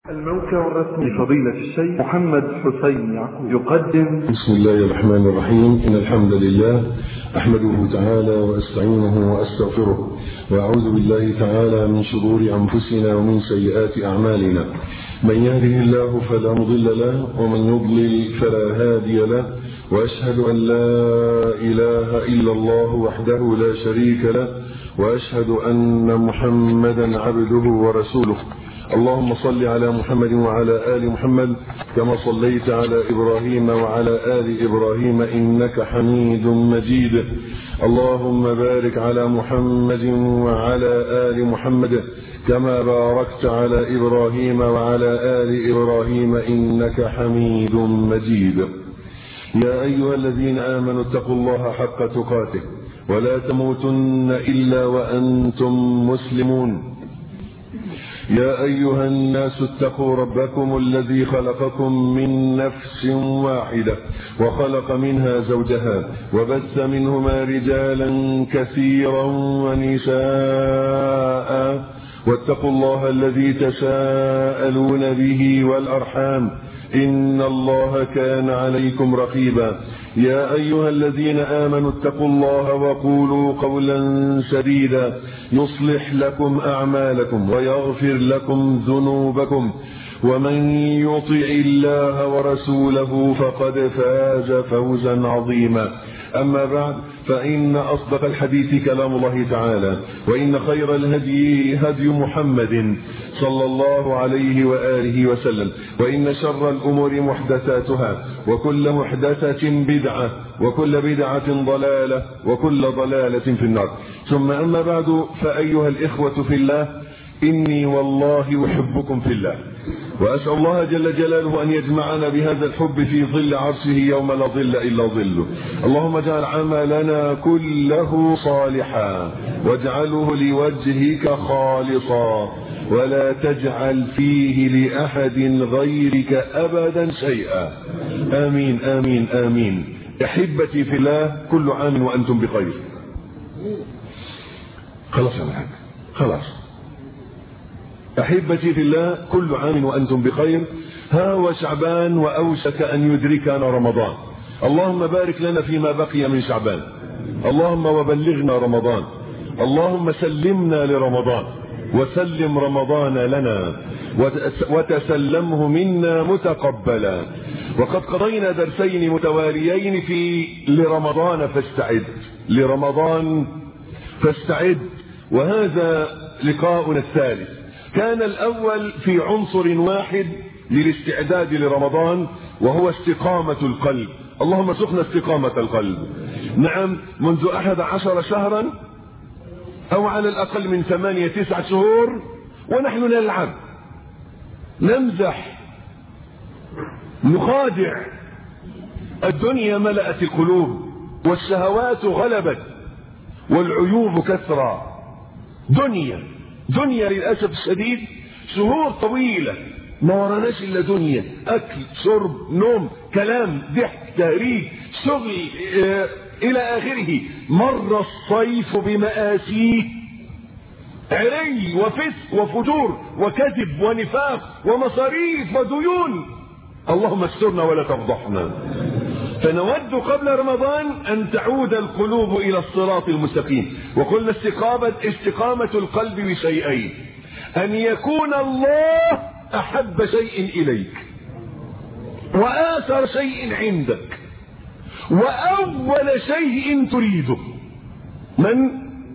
الموقع الرسمي لفضيلة الشيخ محمد حسين يعقوب يقدم بسم الله الرحمن الرحيم إن الحمد لله أحمده تعالى وأستعينه وأستغفره وأعوذ بالله تعالى من شرور أنفسنا ومن سيئات أعمالنا من يهده الله فلا مضل له ومن يضلل فلا هادي له وأشهد أن لا إله إلا الله وحده لا شريك له وأشهد أن محمدا عبده ورسوله اللهم صل على محمد وعلى آل محمد كما صليت على إبراهيم وعلى آل إبراهيم إنك حميد مجيد اللهم بارك على محمد وعلى آل محمد كما باركت على إبراهيم وعلى آل إبراهيم إنك حميد مجيد يا أيها الذين آمنوا اتقوا الله حق تقاته ولا تموتن إلا وأنتم مسلمون يا أيها الناس اتقوا ربكم الذي خلقكم من نفس واحدة وخلق منها زوجها وبث منهما رجالا كثيرا ونساء واتقوا الله الذي تساءلون به والأرحام إن الله كان عليكم رقيبا يا أيها الذين آمنوا اتقوا الله وقولوا قولا سديدا يصلح لكم أعمالكم ويغفر لكم ذنوبكم ومن يطع الله ورسوله فقد فاز فوزا عظيما أما بعد فإن أصدق الحديث كلام الله تعالى وإن خير الهدي هدي محمد صلى الله عليه وآله وسلم وإن شر الأمور محدثاتها وكل محدثة بدعة وكل بدعة ضلالة وكل ضلالة في النار ثم أما بعد فأيها الإخوة في الله إني والله أحبكم في الله وأسأل الله جل جلاله أن يجمعنا بهذا الحب في ظل عرشه يوم لا ظل إلا ظله اللهم اجعل عملنا كله صالحا واجعله لوجهك خالصا ولا تجعل فيه لأحد غيرك أبدا شيئا آمين آمين آمين أحبتي في الله كل عام وأنتم بخير خلاص يا محمد خلاص أحبتي في الله كل عام وأنتم بخير ها وشعبان وأوشك أن يدركنا رمضان اللهم بارك لنا فيما بقي من شعبان اللهم وبلغنا رمضان اللهم سلمنا لرمضان وسلم رمضان لنا وتسلمه منا متقبلا وقد قضينا درسين متواليين في لرمضان فاستعد لرمضان فاستعد وهذا لقاؤنا الثالث كان الأول في عنصر واحد للاستعداد لرمضان وهو استقامة القلب اللهم سخنا استقامة القلب نعم منذ أحد عشر شهرا أو على الأقل من ثمانية تسعة شهور ونحن نلعب نمزح نخادع الدنيا ملأت القلوب والشهوات غلبت والعيوب كثرة دنيا دنيا للأسف الشديد شهور طويلة ما وراناش إلا دنيا أكل شرب نوم كلام ضحك تهريج شغل آه إلى آخره مر الصيف بمآسيه عري وفسق وفجور وكذب ونفاق ومصاريف وديون اللهم استرنا ولا تفضحنا فنود قبل رمضان أن تعود القلوب إلى الصراط المستقيم وقلنا استقامة, استقامة القلب بشيئين أن يكون الله أحب شيء إليك وآثر شيء عندك وأول شيء تريده من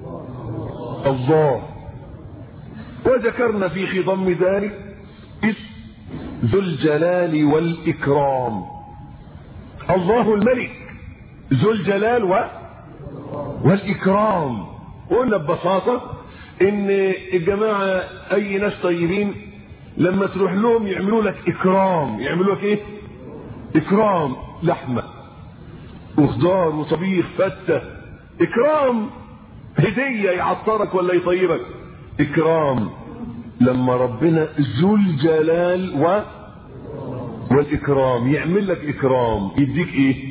الله وذكرنا في خضم ذلك اسم ذو الجلال والإكرام الله الملك ذو الجلال و... والإكرام قلنا ببساطة إن الجماعة أي ناس طيبين لما تروح لهم يعملوا لك إكرام يعملوا لك إيه؟ إكرام لحمة وخضار وطبيخ فتة إكرام هدية يعطرك ولا يطيبك إكرام لما ربنا ذو الجلال و والإكرام يعمل لك إكرام يديك إيه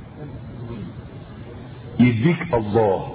يديك الله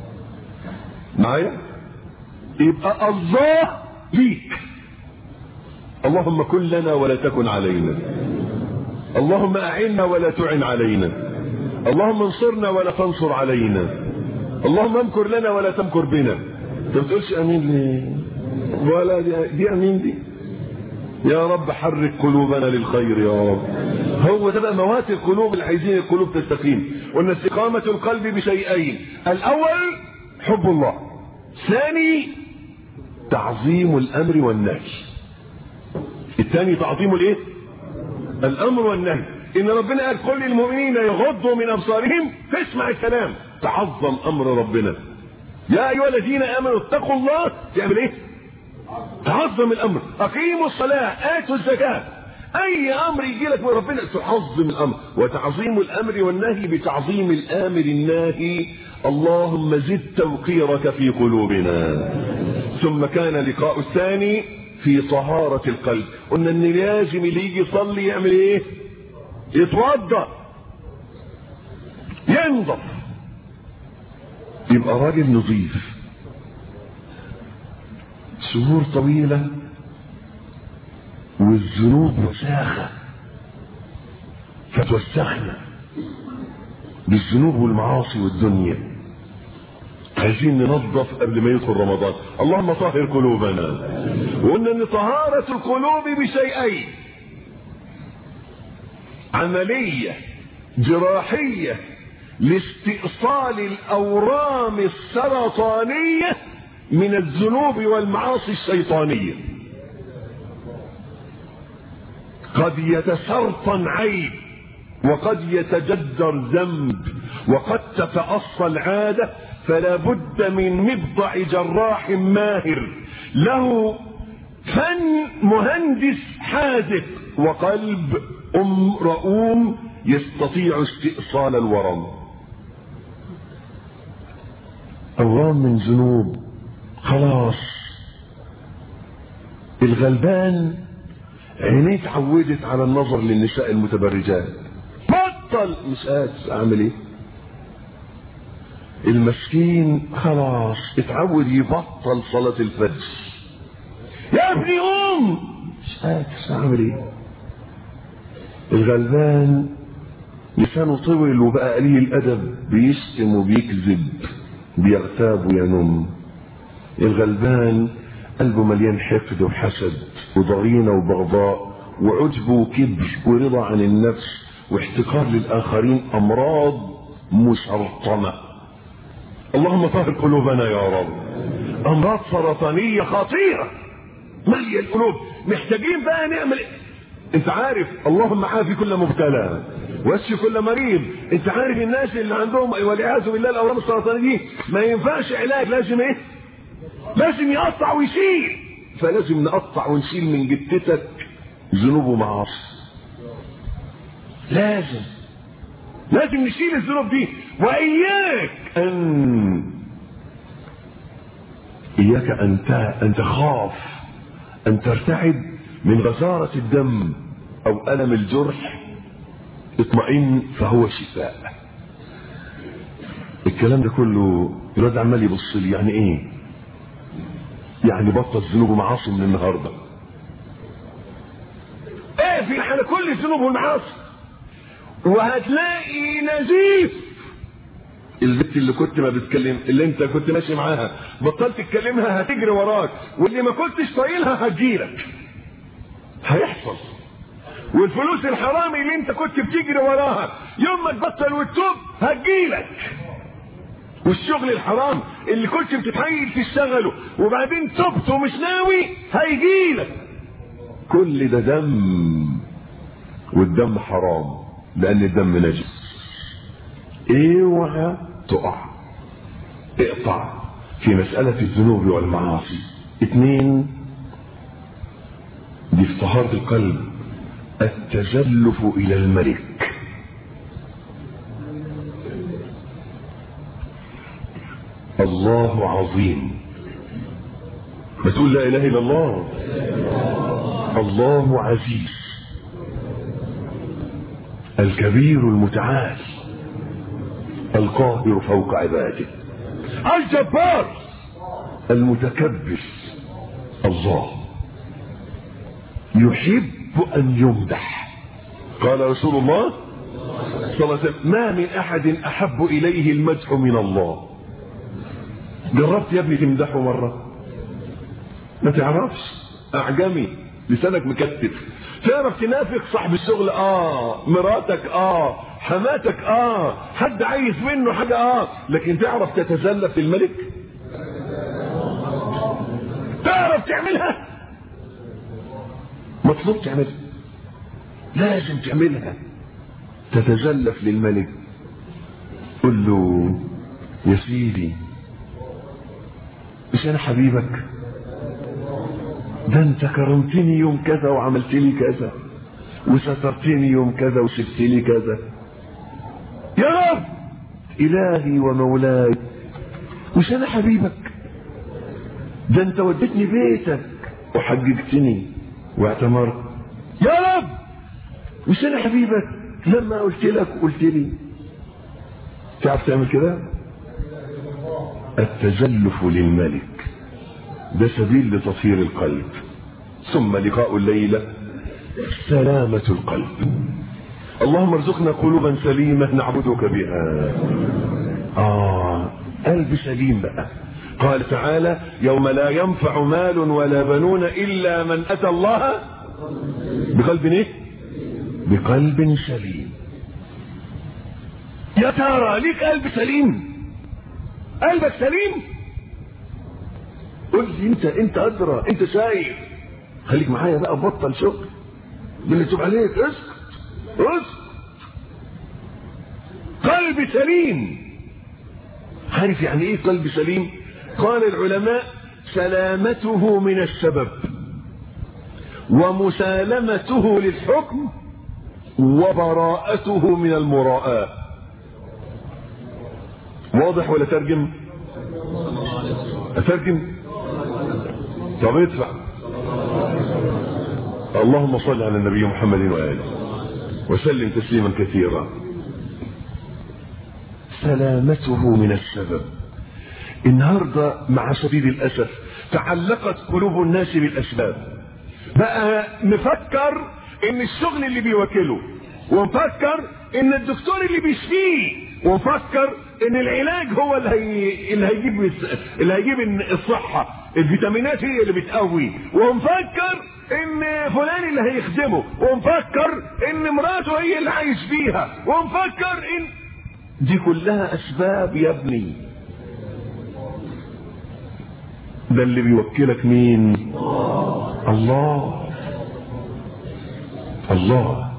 معايا يبقى الله ليك اللهم كن لنا ولا تكن علينا اللهم أعنا ولا تعن علينا اللهم انصرنا ولا تنصر علينا اللهم امكر لنا ولا تمكر بنا انت ما بتقولش امين ليه ولا دي, دي امين دي يا رب حرك قلوبنا للخير يا رب هو ده بقى موات القلوب اللي عايزين القلوب تستقيم قلنا استقامة القلب بشيئين الأول حب الله ثاني تعظيم الأمر والنهي الثاني تعظيم الايه الأمر والنهي إن ربنا قال كل المؤمنين يغضوا من أبصارهم تسمع الكلام تعظم أمر ربنا يا أيها الذين آمنوا اتقوا الله تعمل إيه تعظم الامر اقيموا الصلاة اتوا الزكاة اي امر يجي لك من ربنا تعظم الامر وتعظيم الامر والنهي بتعظيم الامر الناهي اللهم زد توقيرك في قلوبنا ثم كان لقاء الثاني في طهارة القلب قلنا ان لازم اللي يجي يصلي يعمل ايه يتوضا ينظف يبقى راجل نظيف شهور طويلة والذنوب وساخة فتوسخنا بالذنوب والمعاصي والدنيا عايزين ننظف قبل ما يدخل رمضان اللهم طهر قلوبنا وقلنا ان طهارة القلوب بشيئين عملية جراحية لاستئصال الأورام السرطانية من الذنوب والمعاصي الشيطانية قد يتسرطن عيب وقد يتجدر ذنب وقد تتأصى العادة فلا بد من مبضع جراح ماهر له فن مهندس حاذق وقلب أم رؤوم يستطيع استئصال الورم أورام من ذنوب خلاص الغلبان عينيه اتعودت على النظر للنساء المتبرجات بطل مش قادر اعمل ايه المسكين خلاص اتعود يبطل صلاة الفجر يا ابني قوم مش قادر اعمل ايه الغلبان لسانه طول وبقى قليل الادب بيشتم وبيكذب بيغتاب وينم الغلبان قلبه مليان حقد وحسد وضغينة وبغضاء وعجب وكبر ورضا عن النفس واحتقار للآخرين أمراض مسرطنة اللهم طهر قلوبنا يا رب أمراض سرطانية خطيرة مالية القلوب محتاجين بقى نعمل إيه؟ انت عارف اللهم عافي كل مبتلى واشفي كل مريض انت عارف الناس اللي عندهم والعياذ بالله الاورام السرطانيه دي ما ينفعش علاج لازم ايه لازم يقطع ويشيل فلازم نقطع ونشيل من جتتك ذنوب ومعاصي لازم لازم نشيل الذنوب دي واياك ان اياك ان ان تخاف ان ترتعب من غزارة الدم او الم الجرح اطمئن فهو شفاء الكلام ده كله الواد عمال يبص لي يعني ايه يعني بطل ذنوب ومعاصي من النهارده ايه في على كل الذنوب والمعاصي وهتلاقي نزيف البنت اللي كنت ما بتكلم اللي انت كنت ماشي معاها بطلت تكلمها هتجري وراك واللي ما كنتش طايلها هتجيلك هيحصل والفلوس الحرامي اللي انت كنت بتجري وراها يوم ما تبطل وتتوب هتجيلك والشغل الحرام اللي كنت بتتحيل تشتغله وبعدين تبت ومش ناوي هيجيلك كل ده دم والدم حرام لان الدم نجس اوعى تقع اقطع في مسألة الذنوب والمعاصي اثنين دي في طهارة القلب التزلف الى الملك الله عظيم ما تقول لا اله الا الله الله عزيز الكبير المتعال القاهر فوق عباده الجبار المتكبر الله يحب أن يمدح قال رسول الله صلى الله عليه وسلم ما من أحد أحب إليه المدح من الله جربت يا ابني تمدحه مرة ما تعرفش أعجمي لسانك مكتف تعرف تنافق صاحب الشغل اه مراتك اه حماتك اه حد عايز منه حاجة اه لكن تعرف تتزلف الملك تعرف تعملها مطلوب تعملها لازم تعملها تتزلف للملك قل له يا سيدي مش انا حبيبك ده انت كرمتني يوم كذا وعملت لي كذا وسترتني يوم كذا وسبت لي كذا يا رب الهي ومولاي مش انا حبيبك ده انت وديتني بيتك وحججتني واعتمرت يا رب مش انا حبيبك لما قلت لك قلت لي تعرف تعمل كده التزلف للملك ده سبيل لتطهير القلب ثم لقاء الليلة سلامة القلب اللهم ارزقنا قلوبا سليمة نعبدك بها آه قلب سليم بقى قال تعالى يوم لا ينفع مال ولا بنون إلا من أتى الله بقلب ايه بقلب سليم يا ترى ليك قلب سليم قلبك سليم قول لي انت انت ادرى انت شايف خليك معايا بقى بطل شغل باللي تب عليك اسكت اسكت قلب سليم عارف يعني ايه قلب سليم قال العلماء سلامته من السبب ومسالمته للحكم وبراءته من المراءة واضح ولا ترجم اترجم طب ادفع اللهم صل على النبي محمد وآله وسلم تسليما كثيرا سلامته من السبب النهاردة مع شديد الأسف تعلقت قلوب الناس بالأسباب بقى مفكر ان الشغل اللي بيوكله ومفكر ان الدكتور اللي بيشفيه ومفكر ان العلاج هو اللي, هي... اللي هيجيب اللي هيجيب الصحة الفيتامينات هي اللي بتقوي ومفكر ان فلان اللي هيخدمه ومفكر ان مراته هي اللي عايش فيها ومفكر ان دي كلها اسباب يا ابني ده اللي بيوكلك مين الله الله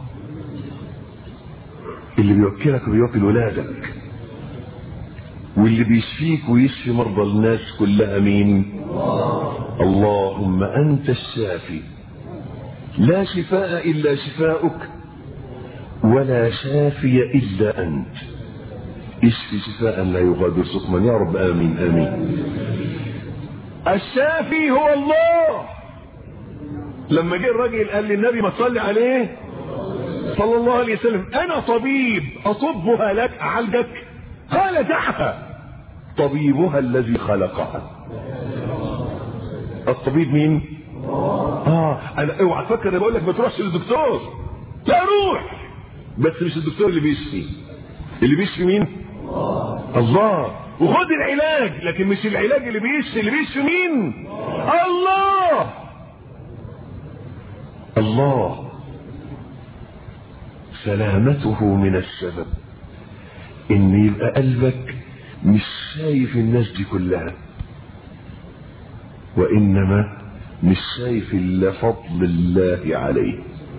اللي بيوكلك وبيوكل ولادك واللي بيشفيك ويشفي مرضى الناس كلها مين اللهم انت الشافي لا شفاء الا شفاؤك ولا شافي الا انت اشفي شفاء لا يغادر سقما يا رب امين امين الشافي هو الله لما جه الراجل قال للنبي ما تصلي عليه صلى الله عليه وسلم انا طبيب اطبها لك اعالجك قال دعها طبيبها الذي خلقها الطبيب مين اه انا اوعى تفكر انا بقول لك ما تروحش للدكتور لا روح بس مش الدكتور اللي بيشفي اللي بيشفي مين الله وخد العلاج لكن مش العلاج اللي بيشفي اللي بيشفي مين الله الله سلامته من السبب ان يبقى قلبك مش شايف الناس دي كلها وانما مش شايف الا فضل الله عليه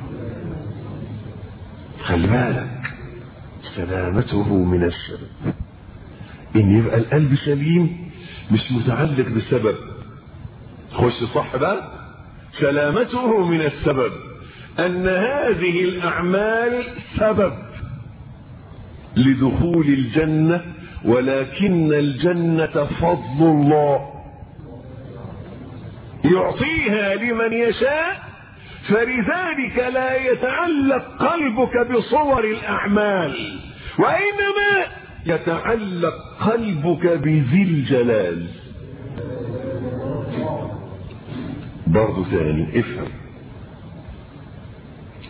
خلي بالك سلامته من السبب ان يبقى القلب سليم مش متعلق بسبب خش صح بقى سلامته من السبب ان هذه الاعمال سبب لدخول الجنة ولكن الجنة فضل الله يعطيها لمن يشاء فلذلك لا يتعلق قلبك بصور الاعمال وانما يتعلق قلبك بذي الجلال برضو ثاني افهم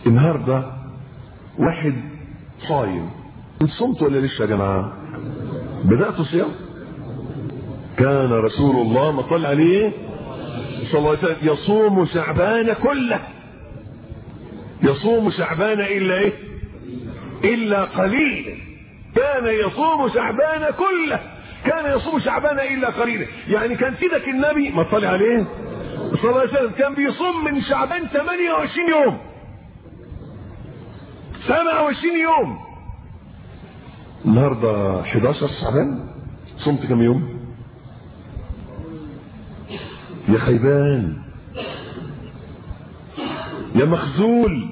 النهارده واحد صايم انت صمت ولا لسه يا جماعه بدات صيام كان رسول الله ما صلى عليه صلى الله عليه وسلم يصوم شعبان كله يصوم شعبان الا ايه الا قليلا كان يصوم شعبان كله كان يصوم شعبان الا قليلا يعني كان سيدك النبي ما صلى عليه صلى الله عليه وسلم كان بيصوم من شعبان 28 يوم 27 يوم النهارده 11 شعبان صمت كم يوم يا خيبان يا مخزول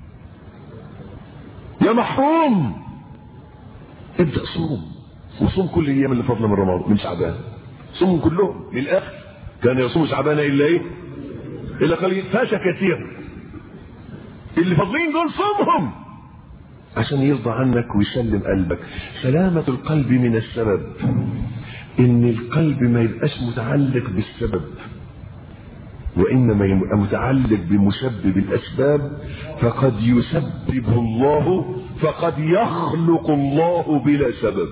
يا محروم ابدا صوم وصوم كل الايام اللي فاضله من رمضان من شعبان صوم كلهم للاخر كان يصوم شعبان الا ايه الا قليل فاشا كثير اللي فاضلين دول صومهم عشان يرضى عنك ويسلم قلبك سلامة القلب من السبب ان القلب ما يبقاش متعلق بالسبب وانما يبقى متعلق بمسبب الاسباب فقد يسبب الله فقد يخلق الله بلا سبب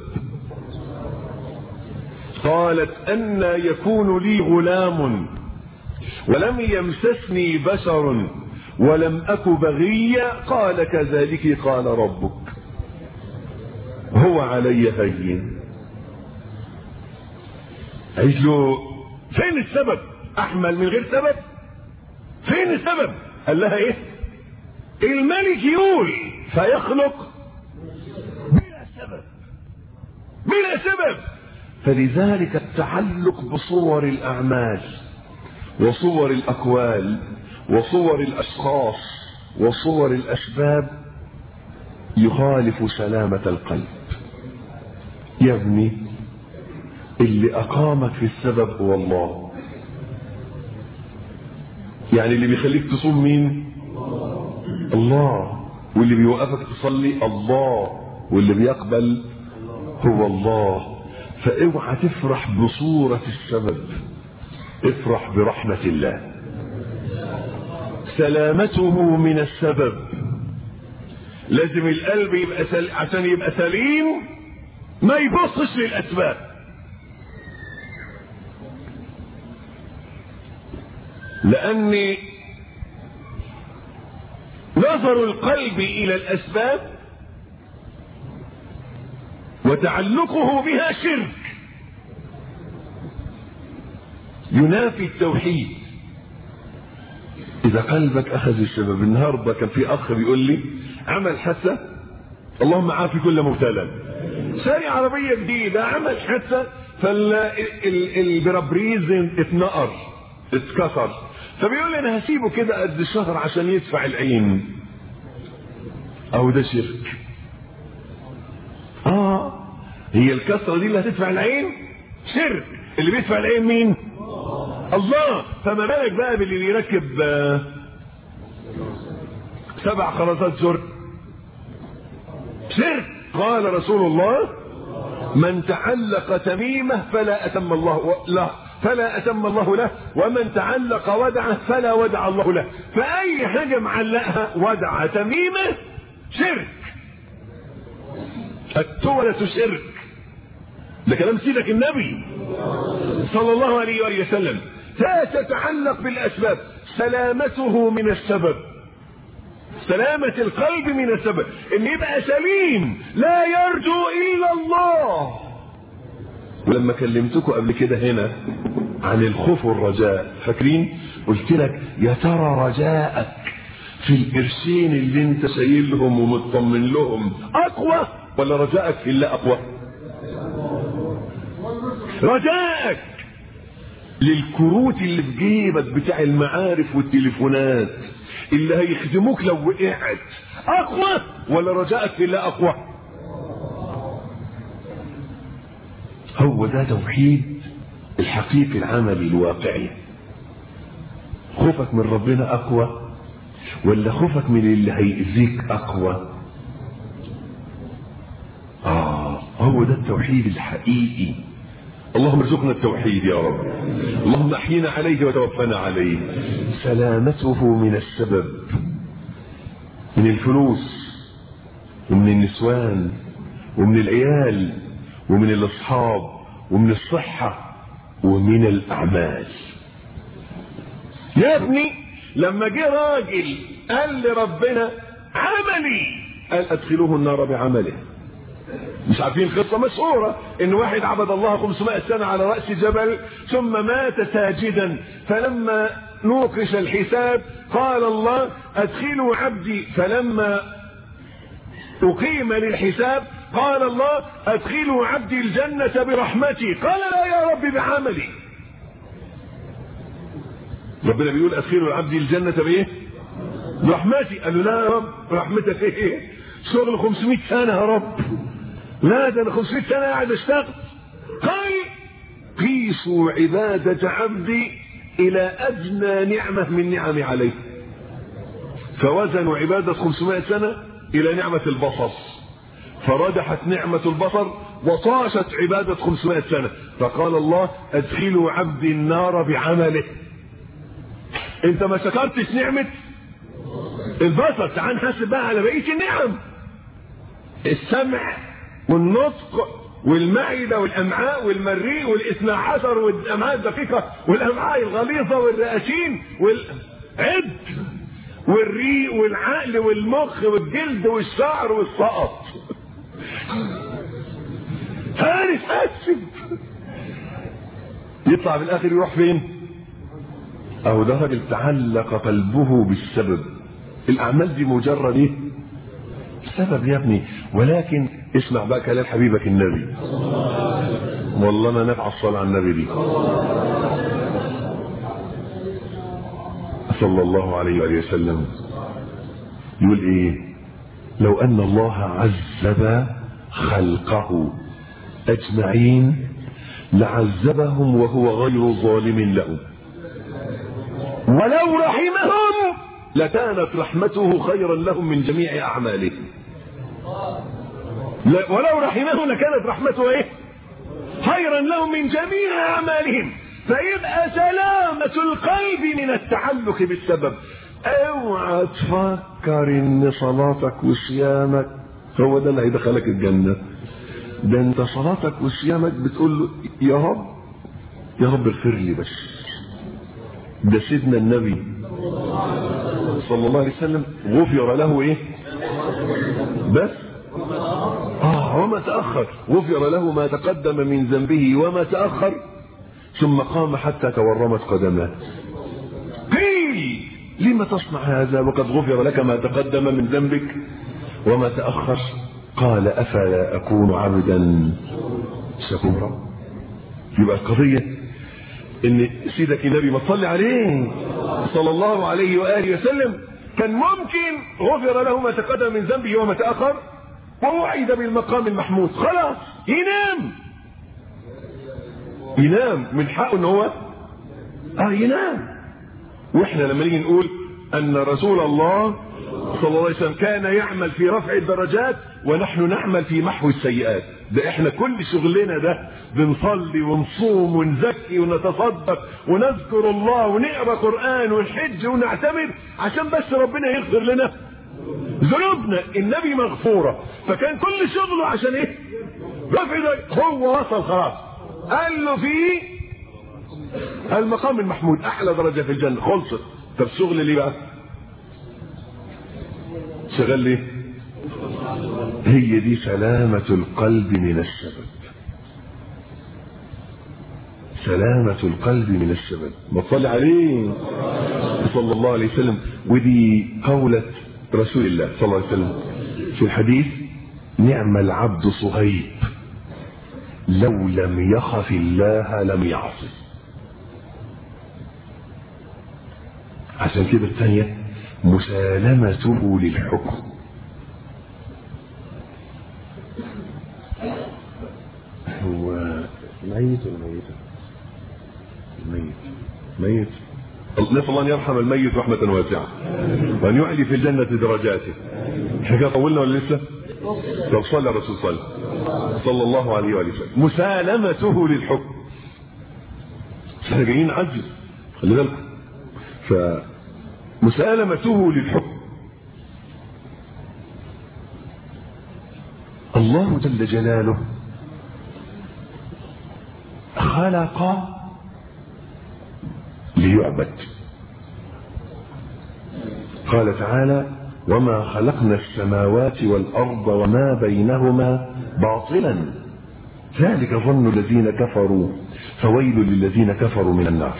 قالت أن يكون لي غلام ولم يمسسني بشر ولم أك بغيا قال كذلك قال ربك هو علي هين عيش له فين السبب احمل من غير سبب فين السبب قال لها ايه الملك يقول فيخلق بلا سبب بلا سبب فلذلك التعلق بصور الاعمال وصور الاقوال وصور الاشخاص وصور الاسباب يخالف سلامه القلب يا ابني اللي اقامك في السبب هو الله يعني اللي بيخليك تصوم مين الله واللي بيوقفك تصلي الله واللي بيقبل هو الله فاوعى تفرح بصورة السبب افرح برحمة الله سلامته من السبب لازم القلب يبقى سل... عشان يبقى سليم ما يبصش للاسباب لأن نظر القلب إلى الأسباب وتعلقه بها شرك ينافي التوحيد إذا قلبك أخذ السبب النهارده كان في أخ بيقول لي عمل حادثة اللهم عافي كل مبتلى شاري عربية جديدة عمل حادثة فالبرابريز اتنقر اتكسر فبيقول لي انا هسيبه كده قد الشهر عشان يدفع العين او ده شرك اه هي الكسره دي اللي هتدفع العين شرك اللي بيدفع العين مين الله فما بالك بقى باللي بيركب آه سبع خرزات جر شرك قال رسول الله من تعلق تميمه فلا اتم الله له فلا أتم الله له ومن تعلق ودعه فلا ودع الله له فأي حاجة معلقها ودع تميمة شرك التولة شرك ده كلام سيدك النبي صلى الله عليه وآله وسلم لا تتعلق بالأسباب سلامته من السبب سلامة القلب من السبب ان يبقى سليم لا يرجو الا الله ولما كلمتكم قبل كده هنا عن الخوف والرجاء فاكرين قلت لك يا ترى رجاءك في القرشين اللي انت شايلهم ومطمن لهم اقوى ولا رجاءك في الله اقوى رجاءك للكروت اللي في جيبك بتاع المعارف والتليفونات اللي هيخدموك لو وقعت اقوى ولا رجاءك في الله اقوى هو ده توحيد الحقيقي العملي الواقعي خوفك من ربنا اقوى ولا خوفك من اللي هيأذيك اقوى اه هو ده التوحيد الحقيقي اللهم ارزقنا التوحيد يا رب اللهم احينا عليه وتوفنا عليه سلامته من السبب من الفلوس ومن النسوان ومن العيال ومن الاصحاب ومن الصحة ومن الاعمال يا ابني لما جه راجل قال لربنا عملي قال ادخلوه النار بعمله مش عارفين قصة مشهورة ان واحد عبد الله 500 سنة على رأس جبل ثم مات ساجدا فلما نوقش الحساب قال الله ادخلوا عبدي فلما اقيم للحساب قال الله ادخلوا عبدي الجنة برحمتي قال لا يا رب بعملي ربنا بيقول ادخلوا العبد الجنة بايه برحمتي قال له لا يا رب برحمتك ايه شغل 500 سنة يا رب لا ده انا 500 سنة قاعد اشتغل قال قيسوا عبادة عبدي الى ادنى نعمة من نعمي عليه فوزنوا عبادة 500 سنة الى نعمة البصر فردحت نعمة البصر وطاشت عبادة 500 سنة فقال الله ادخلوا عبدي النار بعمله انت ما شكرتش نعمة البصر تعال نحاسب بقى على بقية النعم السمع والنطق والمعدة والأمعاء والمريء والاثنى عشر والأمعاء الدقيقة والأمعاء الغليظة والرئاسين والعد والريق والعقل والمخ والجلد والشعر والسقط هاني حاسب يطلع في الآخر يروح فين؟ أو ده راجل تعلق قلبه بالسبب الأعمال دي مجرد إيه؟ سبب يا ابني ولكن اسمع بقى كلام حبيبك النبي والله ما نفع الصلاة على النبي دي صلى الله عليه وآله وسلم يقول ايه لو ان الله عذب خلقه اجمعين لعذبهم وهو غير ظالم لهم ولو رحمهم لكانت رحمته خيرا لهم من جميع اعمالهم ولو رحمهم لكانت رحمته ايه خيرا لهم من جميع اعمالهم فيبقى سلامة القلب من التعلق بالسبب اوعى تفكر ان صلاتك وصيامك هو ده اللي هيدخلك الجنة ده انت صلاتك وصيامك بتقول له يا رب يا رب اغفر لي بس ده سيدنا النبي صلى الله عليه وسلم غفر له ايه بس اه وما تأخر غفر له ما تقدم من ذنبه وما تأخر ثم قام حتى تورمت قدماه قيل لما تصنع هذا وقد غفر لك ما تقدم من ذنبك وما تأخر قال أفلا أكون عبدا شكورا يبقى القضية ان سيدك النبي ما تصلي عليه صلى الله عليه وآله وسلم كان ممكن غفر له ما تقدم من ذنبه وما تأخر ووعد بالمقام المحمود خلاص ينام ينام من حقه ان هو اه ينام واحنا لما نيجي نقول ان رسول الله صلى الله عليه وسلم كان يعمل في رفع الدرجات ونحن نعمل في محو السيئات ده احنا كل شغلنا ده بنصلي ونصوم ونزكي ونتصدق ونذكر الله ونقرا قران ونحج ونعتمر عشان بس ربنا يغفر لنا ذنوبنا النبي مغفوره فكان كل شغله عشان ايه رفع ده هو وصل خلاص قال له في المقام المحمود احلى درجه في الجنه خلصت طب شغل ليه بقى شغال ليه هي دي سلامة القلب من السبب سلامة القلب من السبب ما تصلي عليه صلى الله عليه وسلم ودي قولة رسول الله صلى الله عليه وسلم في الحديث نعم العبد صهيب لو لم يخف الله لم يعصي عشان كده الثانية مسالمته للحكم هو ميت ولا ميت؟ ميت ميت نسأل الله أن يرحم الميت رحمة واسعة وأن يعلي في الجنة درجاته حاجة طولنا ولا لسه؟ طب صلى الرسول صلى صلى الله عليه وآله وسلم مسالمته للحكم احنا جايين عجز خلي بالكم فمسالمته للحكم الله جل جلاله خلق ليعبد قال تعالى وما خلقنا السماوات والأرض وما بينهما باطلا ذلك ظن الذين كفروا فويل للذين كفروا من النار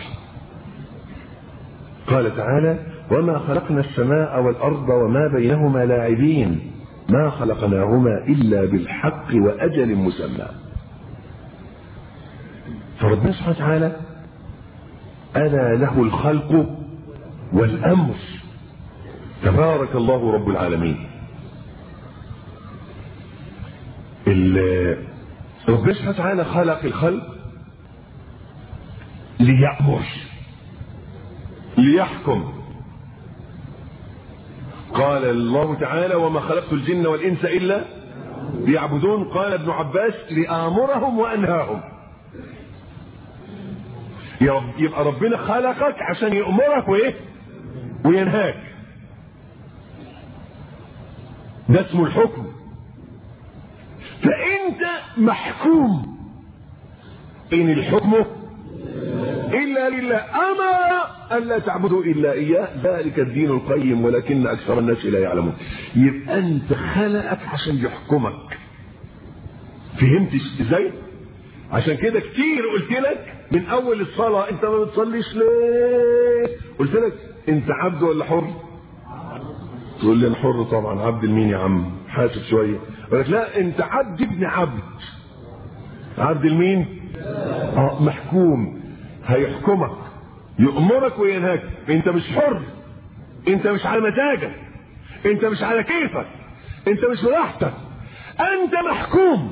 قال تعالى وما خلقنا السماء والأرض وما بينهما لاعبين ما خلقناهما إلا بالحق وأجل مسمى فربنا سبحانه وتعالى ألا له الخلق والأمر تبارك الله رب العالمين ربنا سبحانه وتعالى خلق الخلق ليأمر ليحكم قال الله تعالى وما خلقت الجن والإنس إلا ليعبدون قال ابن عباس لآمرهم وأنهاهم يبقى ربنا خلقك عشان يأمرك وإيه وينهاك ده اسمه الحكم فأنت محكوم إن الحكم إلا لله أمر ألا تعبدوا إلا إياه ذلك الدين القيم ولكن أكثر الناس لا يعلمون يبقى أنت خلقك عشان يحكمك فهمت ازاي؟ عشان كده كتير قلت لك من أول الصلاة أنت ما بتصليش ليه؟ قلت لك أنت عبد ولا حر؟ تقول لي أنا حر طبعا عبد المين يا عم؟ حاسب شوية يقول لك لا أنت عبد ابن عبد عبد المين؟ اه محكوم هيحكمك يأمرك وينهاك انت مش حر انت مش على مزاجك انت مش على كيفك انت مش براحتك انت محكوم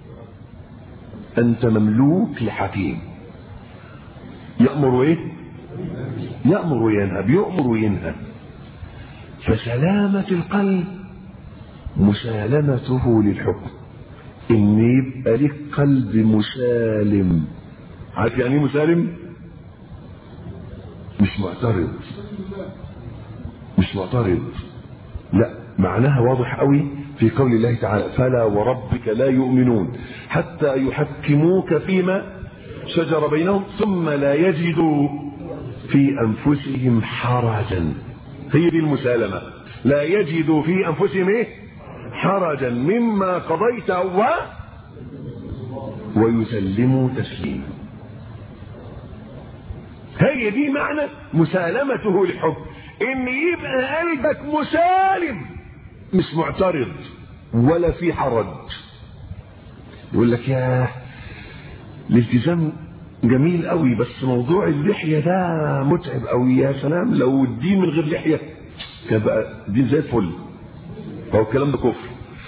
انت مملوك لحكيم يأمر ايه يأمر وينهى بيأمر وينهى فسلامة القلب مسالمته للحكم ان يبقى لك قلب مسالم عارف يعني ايه مسالم مش معترض مش معترض لا معناها واضح قوي في قول الله تعالى فلا وربك لا يؤمنون حتى يحكموك فيما شجر بينهم ثم لا يجدوا في انفسهم حرجا هي دي المسالمه لا يجدوا في انفسهم ايه حرجا مما قضيت و ويسلموا تسليما هي دي معنى مسالمته للحكم ان يبقى قلبك مسالم مش معترض ولا في حرج يقول لك يا الالتزام جميل قوي بس موضوع اللحيه ده متعب قوي يا سلام لو الدين من غير لحيه كان بقى دين زي الفل هو الكلام ده كفر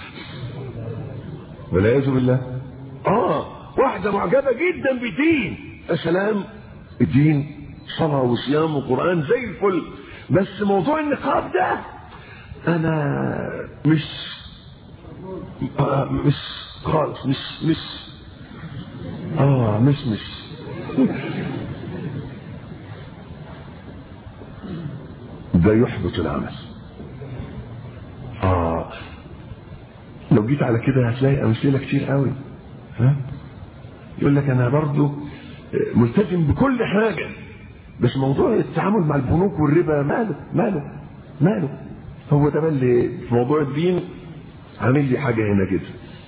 والعياذ بالله اه واحده معجبه جدا بالدين يا سلام الدين صلاه وصيام وقران زي الفل بس موضوع النقاب ده انا مش آه مش خالص مش مش اه مش مش ده يحبط العمل اه لو جيت على كده هتلاقي امثله كتير قوي ها يقول لك انا برضو ملتزم بكل حاجه بس موضوع التعامل مع البنوك والربا ماله ماله ماله هو ده اللي في موضوع الدين عامل لي حاجه هنا كده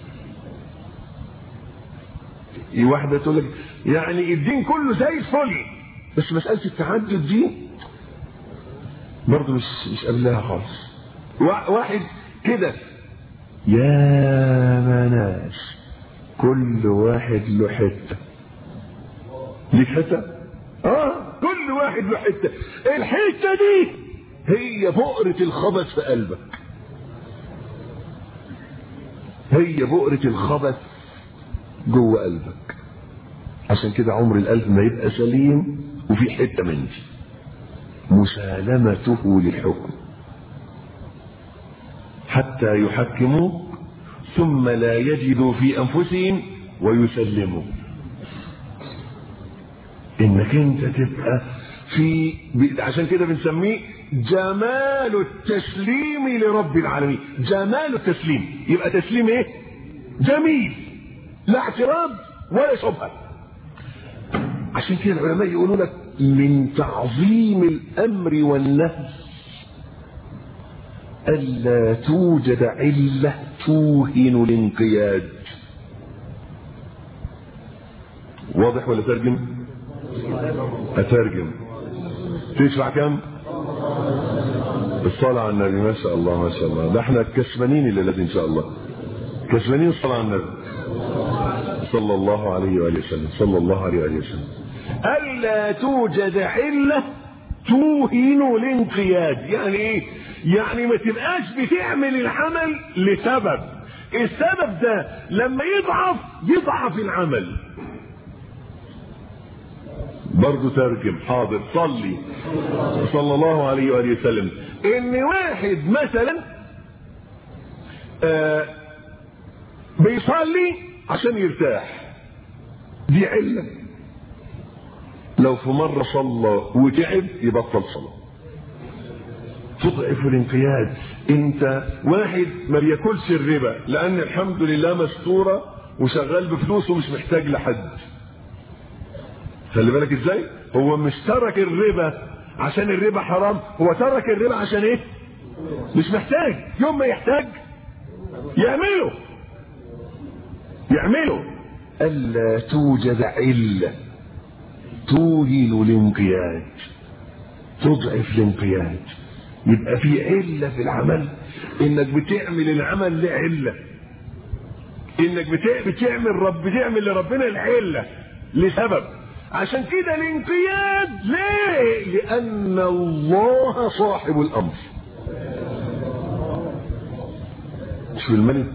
واحده تقول لك يعني الدين كله زي الفل بس مساله التعدد دي برضه مش مش قبلها خالص واحد كده يا مناس كل واحد له حته ليك حته اه كل واحد له حته الحته دي هي بؤرة الخبث في قلبك هي بؤرة الخبث جوه قلبك عشان كده عمر القلب ما يبقى سليم وفي حته من دي مسالمته للحكم حتى يحكموك ثم لا يجدوا في انفسهم ويسلموا انك انت تبقى في عشان كده بنسميه جمال التسليم لرب العالمين جمال التسليم يبقى تسليم ايه جميل لا اعتراض ولا شبهه عشان كده العلماء يقولوا لك من تعظيم الامر والنهي الا توجد عله توهن الانقياد واضح ولا ترجم اترجم تدفع كم الصلاة على النبي ما شاء الله ما شاء الله ده احنا كسبانين الليلة ان شاء الله كسبانين الصلاة على النبي صلى الله عليه وآله وسلم صلى الله عليه وآله وسلم ألا توجد علة توهن الانقياد يعني ايه يعني ما تبقاش بتعمل العمل لسبب السبب ده لما يضعف يضعف العمل برضه ترجم حاضر صلي صلى الله عليه وآله وسلم ان واحد مثلا آه بيصلي عشان يرتاح دي علة لو في مرة صلى وتعب يبطل صلاة تضعف الانقياد انت واحد ما بياكلش الربا لان الحمد لله مستورة وشغال بفلوسه مش محتاج لحد خلي بالك ازاي هو مش ترك الربا عشان الربا حرام هو ترك الربا عشان ايه مش محتاج يوم ما يحتاج يعمله يعمله الا توجد عله توهن الانقياد تضعف الانقياد يبقى في عله في العمل انك بتعمل العمل لعله انك بتعمل رب بتعمل لربنا العله لسبب عشان كده الانقياد ليه لان الله صاحب الامر شو الملك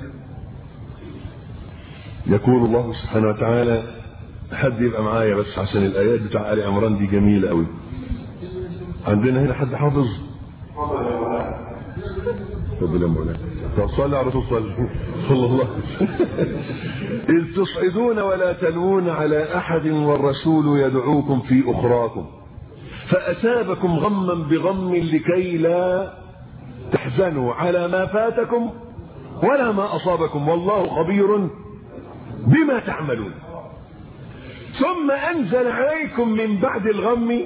يقول الله سبحانه وتعالى حد يبقى معايا بس عشان الايات بتاع ال عمران دي جميله قوي عندنا هنا حد حافظ ربنا مولانا طب صلي على رسول صلى صلى الله إذ تصعدون ولا تلوون على أحد والرسول يدعوكم في أخراكم فأثابكم غما بغم لكي لا تحزنوا على ما فاتكم ولا ما أصابكم والله خبير بما تعملون ثم أنزل عليكم من بعد الغم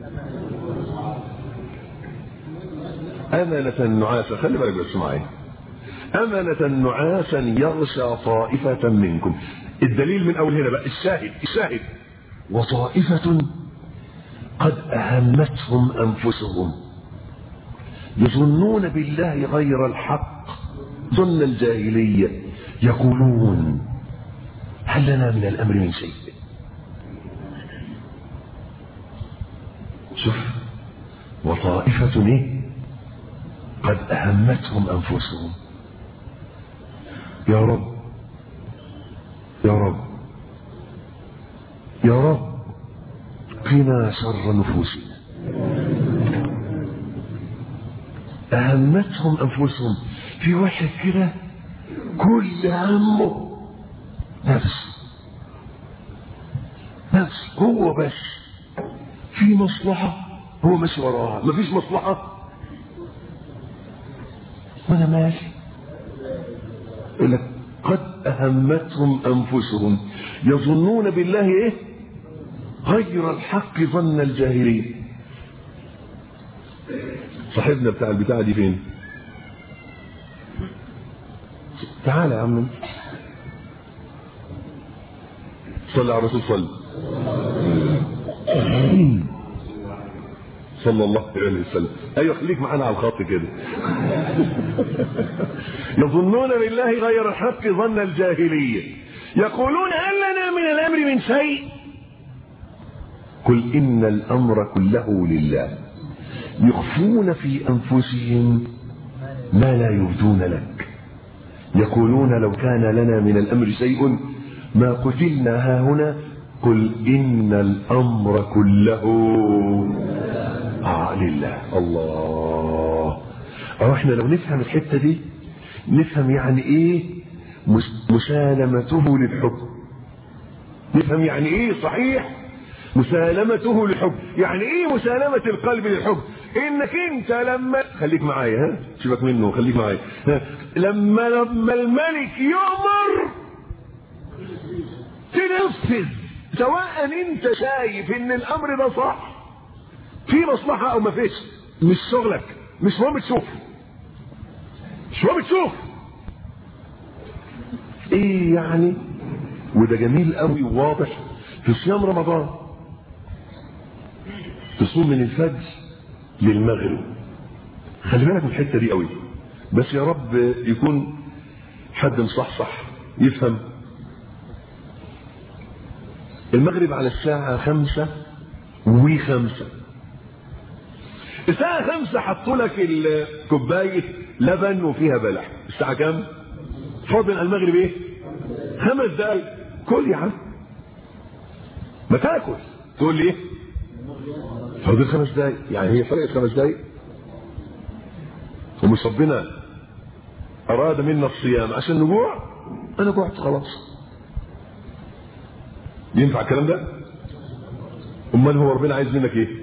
أمنة نعاسا خلي بالك بس معايا أمنة نعاسا يغشى طائفة منكم الدليل من أول هنا بقى الشاهد الشاهد وطائفة قد أهمتهم أنفسهم يظنون بالله غير الحق ظن الجاهلية يقولون هل لنا من الأمر من شيء شوف وطائفة إيه قد أهمتهم أنفسهم يا رب يا رب يا رب قنا شر نفوسنا أهمتهم أنفسهم في واحد كده كل همه نفسه نفسه هو بس في مصلحة هو ماشي وراها مفيش مصلحة وانا ماشي يقول لك قد اهمتهم انفسهم يظنون بالله ايه غير الحق ظن الجاهليه صاحبنا بتاع البتاعه دي فين تعال يا عم صلى على الرسول صلى صلى الله عليه وسلم ايوه خليك معانا على الخط كده يظنون بالله غير الحق ظن الجاهليه يقولون هل لنا من الامر من شيء قل ان الامر كله لله يخفون في انفسهم ما لا يبدون لك يقولون لو كان لنا من الامر شيء ما قتلنا ها هنا قل ان الامر كله آه لله الله أو احنا لو نفهم الحتة دي نفهم يعني ايه مسالمته للحكم نفهم يعني ايه صحيح مسالمته للحكم يعني ايه مسالمة القلب للحكم انك انت لما خليك معايا ها سيبك منه خليك معايا ها؟ لما لما الملك يؤمر تنفذ سواء انت شايف ان الامر ده صح في مصلحة او ما فيش مش شغلك مش مهم تشوف مش مهم تشوف ايه يعني وده جميل قوي وواضح في صيام رمضان تصوم من الفجر للمغرب خلي بالك من الحته دي قوي بس يا رب يكون حد مصحصح يفهم المغرب على الساعة خمسة وخمسة الساعة خمسة حطوا لك الكوباية لبن وفيها بلح الساعة كام؟ فاضل على المغرب ايه؟ خمس دقايق كل يا عم ما تاكل تقول لي ايه؟ فاضل خمس دقايق يعني هي فرقت خمس دقايق ومش ربنا أراد منا الصيام عشان نجوع أنا جوعت خلاص ينفع الكلام ده؟ أمال هو ربنا عايز منك إيه؟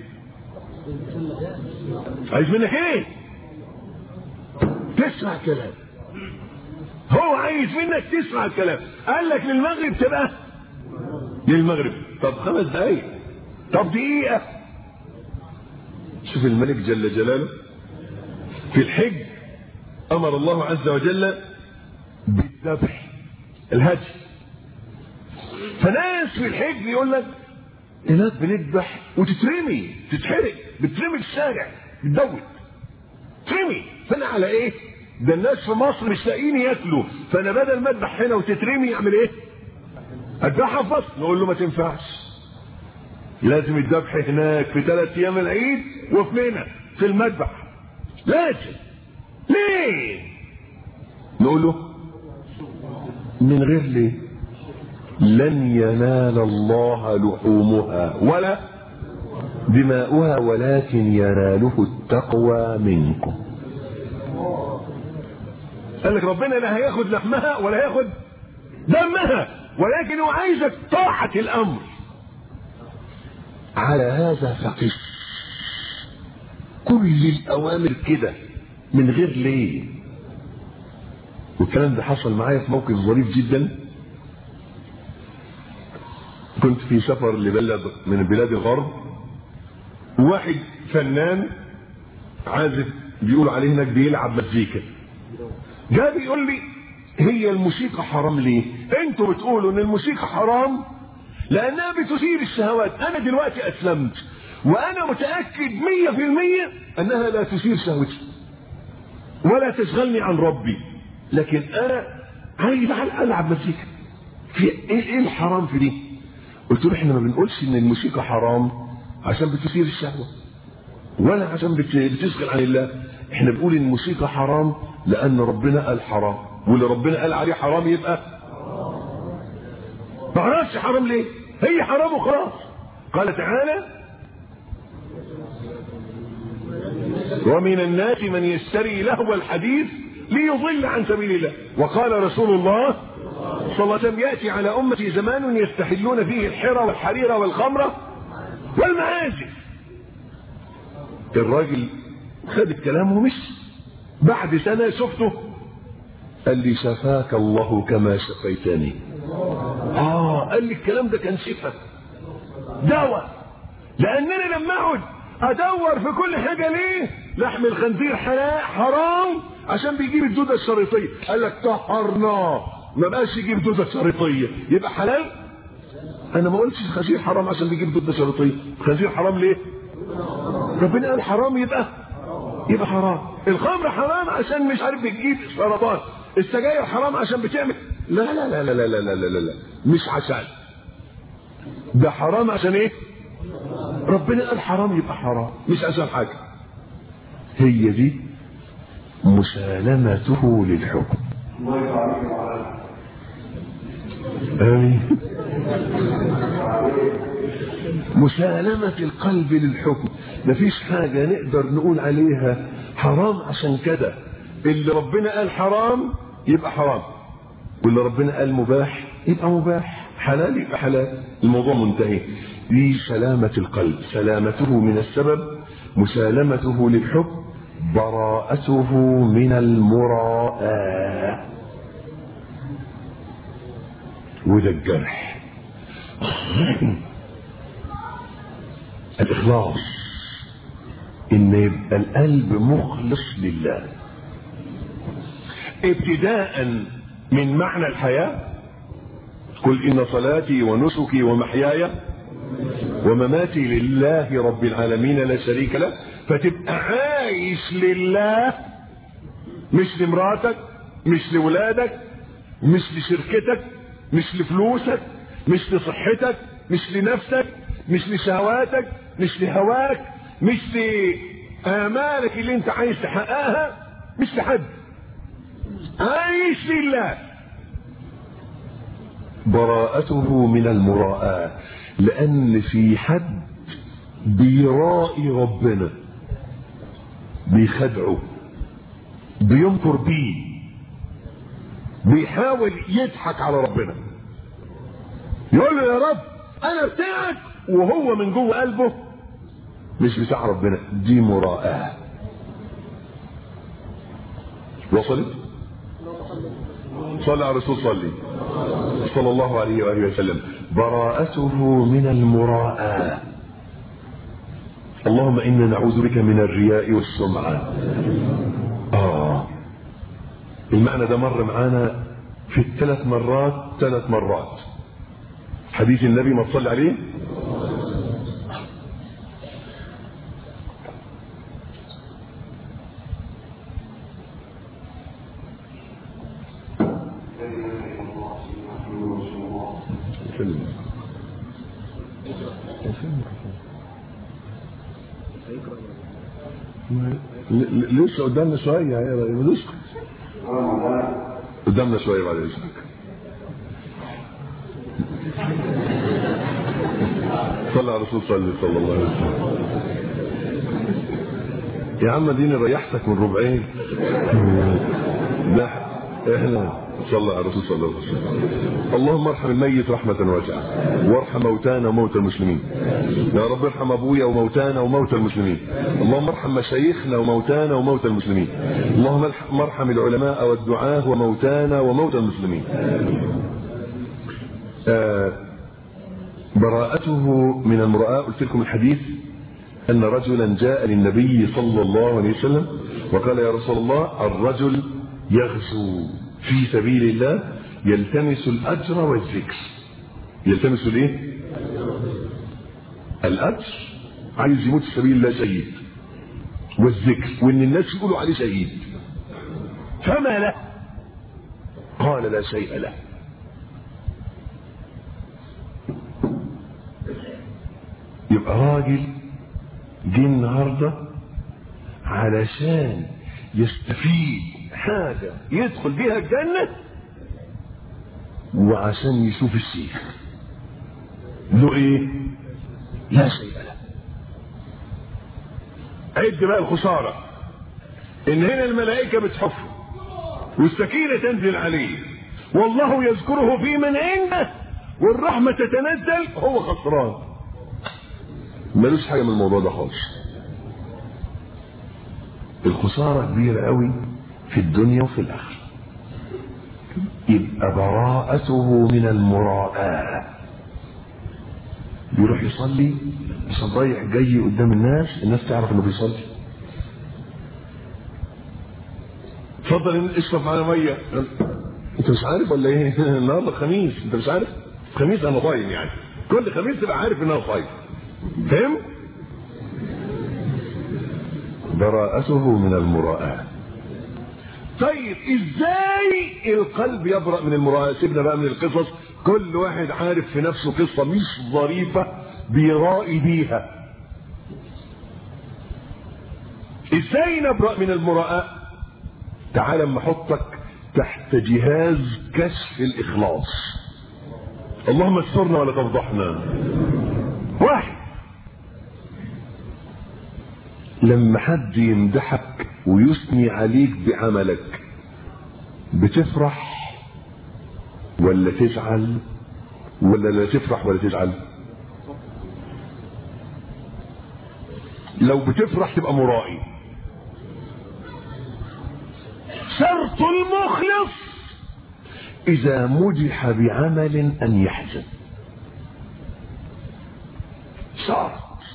عايز منك إيه؟ تسمع كلام هو عايز منك تسمع الكلام قال لك للمغرب تبقى للمغرب طب خمس دقايق طب دقيقة شوف الملك جل جلاله في الحج امر الله عز وجل بالذبح الهدي فناس في الحج يقول لك هناك بنذبح وتترمي تتحرق بترمي في الشارع بتدوت ترمي فانا على ايه ده الناس في مصر مش لاقيين ياكلوا فانا بدل ما اذبح هنا وتترمي اعمل ايه اذبحها في مصر نقول له ما تنفعش لازم الذبح هناك في ثلاث ايام العيد وفي منى في المذبح لازم ليه نقول له من غير ليه لن ينال الله لحومها ولا دماؤها ولكن يناله التقوى منكم قال لك ربنا لا هياخد لحمها ولا هياخد دمها ولكن هو عايزك طاعة الأمر على هذا فقس كل الأوامر كده من غير ليه والكلام ده حصل معايا في موقف ظريف جدا كنت في سفر لبلد من بلاد الغرب واحد فنان عازف بيقول عليه هناك بيلعب مزيكا جاء بيقول لي هي الموسيقى حرام ليه انتوا بتقولوا ان الموسيقى حرام لانها بتثير الشهوات انا دلوقتي اسلمت وانا متاكد مية في المية انها لا تثير شهوتي ولا تشغلني عن ربي لكن انا عايز العب مزيكا في ايه ايه الحرام في دي قلت له احنا ما بنقولش ان الموسيقى حرام عشان بتثير الشهوه ولا عشان بتشغل عن الله احنا بنقول ان الموسيقى حرام لان ربنا قال حرام واللي ربنا قال عليه حرام يبقى ما عرفش حرام ليه هي حرام وخلاص قال تعالى ومن الناس من يشتري لهو الحديث ليضل عن سبيل الله وقال رسول الله صلى الله عليه وسلم يأتي على أمتي زمان يستحلون فيه الحرى والحريرة والخمرة والمعازف الراجل خد الكلام ومشي بعد سنة شفته قال لي شفاك الله كما شفيتني اه قال لي الكلام ده كان شفا دواء لانني لما اقعد ادور في كل حاجه ليه لحم الخنزير حرام عشان بيجيب الدوده الشريطيه قال لك طهرناه ما بقاش يجيب دوده شريطيه يبقى حلال انا ما قلتش الخنزير حرام عشان بيجيب دوده شريطيه الخنزير حرام ليه ربنا قال حرام يبقى يبقى حرام الخمر حرام عشان مش عارف بتجيب سرطان السجاير حرام عشان بتعمل لا لا لا لا لا لا لا لا, لا. مش عشان ده حرام عشان ايه ربنا قال حرام يبقى حرام مش عشان حاجه هي دي مسالمته للحكم آمين مسالمة القلب للحكم مفيش حاجة نقدر نقول عليها حرام عشان كده اللي ربنا قال حرام يبقى حرام واللي ربنا قال مباح يبقى مباح حلال يبقى حلال الموضوع منتهي دي سلامة القلب سلامته من السبب مسالمته للحكم براءته من المراءة وده الجرح الإخلاص إن يبقى القلب مخلص لله ابتداء من معنى الحياة قل إن صلاتي ونسكي ومحياي ومماتي لله رب العالمين لا شريك له فتبقى عايش لله مش لمراتك مش لولادك مش لشركتك مش لفلوسك مش لصحتك مش لنفسك مش لشهواتك مش لهواك مش لآمالك اللي انت عايز تحققها مش لحد عايش لله براءته من المراءة لأن في حد بيرائي ربنا بيخدعه بينكر بيه بيحاول يضحك على ربنا يقول له يا رب انا بتاعك وهو من جوه قلبه مش بتاع ربنا دي مراءة وصلت صلى على الرسول صلي صلى الله عليه وآله وسلم براءته من المراءة اللهم إنا نعوذ بك من الرياء والسمعة آه المعنى ده مر معانا في الثلاث مرات ثلاث مرات حديث النبي ما تصلي عليه لسه قدامنا شويه يا لسه قدامنا شويه بعد اذنك صلى على الرسول صلى صلى الله عليه وسلم يا عم ديني ريحتك من ربعين ده احنا صلى على الرسول صلى الله عليه وسلم اللهم ارحم الميت رحمة واسعة وارحم موتانا وموتى المسلمين يا رب ارحم ابويا وموتانا وموتى المسلمين اللهم ارحم مشايخنا وموتانا وموتى المسلمين اللهم ارحم العلماء والدعاة وموتانا وموتى المسلمين آه براءته من المرآة قلت لكم الحديث أن رجلا جاء للنبي صلى الله عليه وسلم وقال يا رسول الله الرجل يغزو في سبيل الله يلتمس الأجر والذكر يلتمس الايه الأجر عايز يموت في سبيل الله شهيد والذكر وان الناس يقولوا عليه شهيد فما له قال لا شيء له يبقى راجل جه النهارده علشان يستفيد حاجة يدخل بيها الجنة وعشان يشوف الشيخ له ايه لا شيء له عد بقى الخسارة ان هنا الملائكة بتحفه والسكينة تنزل عليه والله يذكره في من عنده والرحمة تتنزل هو خسران ملوش حاجة من الموضوع ده خالص الخسارة كبيرة قوي في الدنيا وفي الآخرة يبقى براءته من المراءة بيروح يصلي بس رايح جاي قدام الناس الناس تعرف انه بيصلي اتفضل اشرب معانا ميه انت مش عارف ولا ايه النهارده خميس انت مش عارف خميس انا صايم يعني كل خميس تبقى عارف ان انا صايم فاهم براءته من المراءة طيب ازاي القلب يبرأ من المراءة سيبنا بقى من القصص كل واحد عارف في نفسه قصة مش ظريفة بيرائي بيها ازاي نبرأ من المراءة تعال اما احطك تحت جهاز كشف الاخلاص اللهم استرنا ولا تفضحنا واحد لما حد يمدحك ويثني عليك بعملك بتفرح ولا تزعل ولا لا تفرح ولا تزعل لو بتفرح تبقى مرائي شرط المخلص اذا مدح بعمل ان يحزن شرط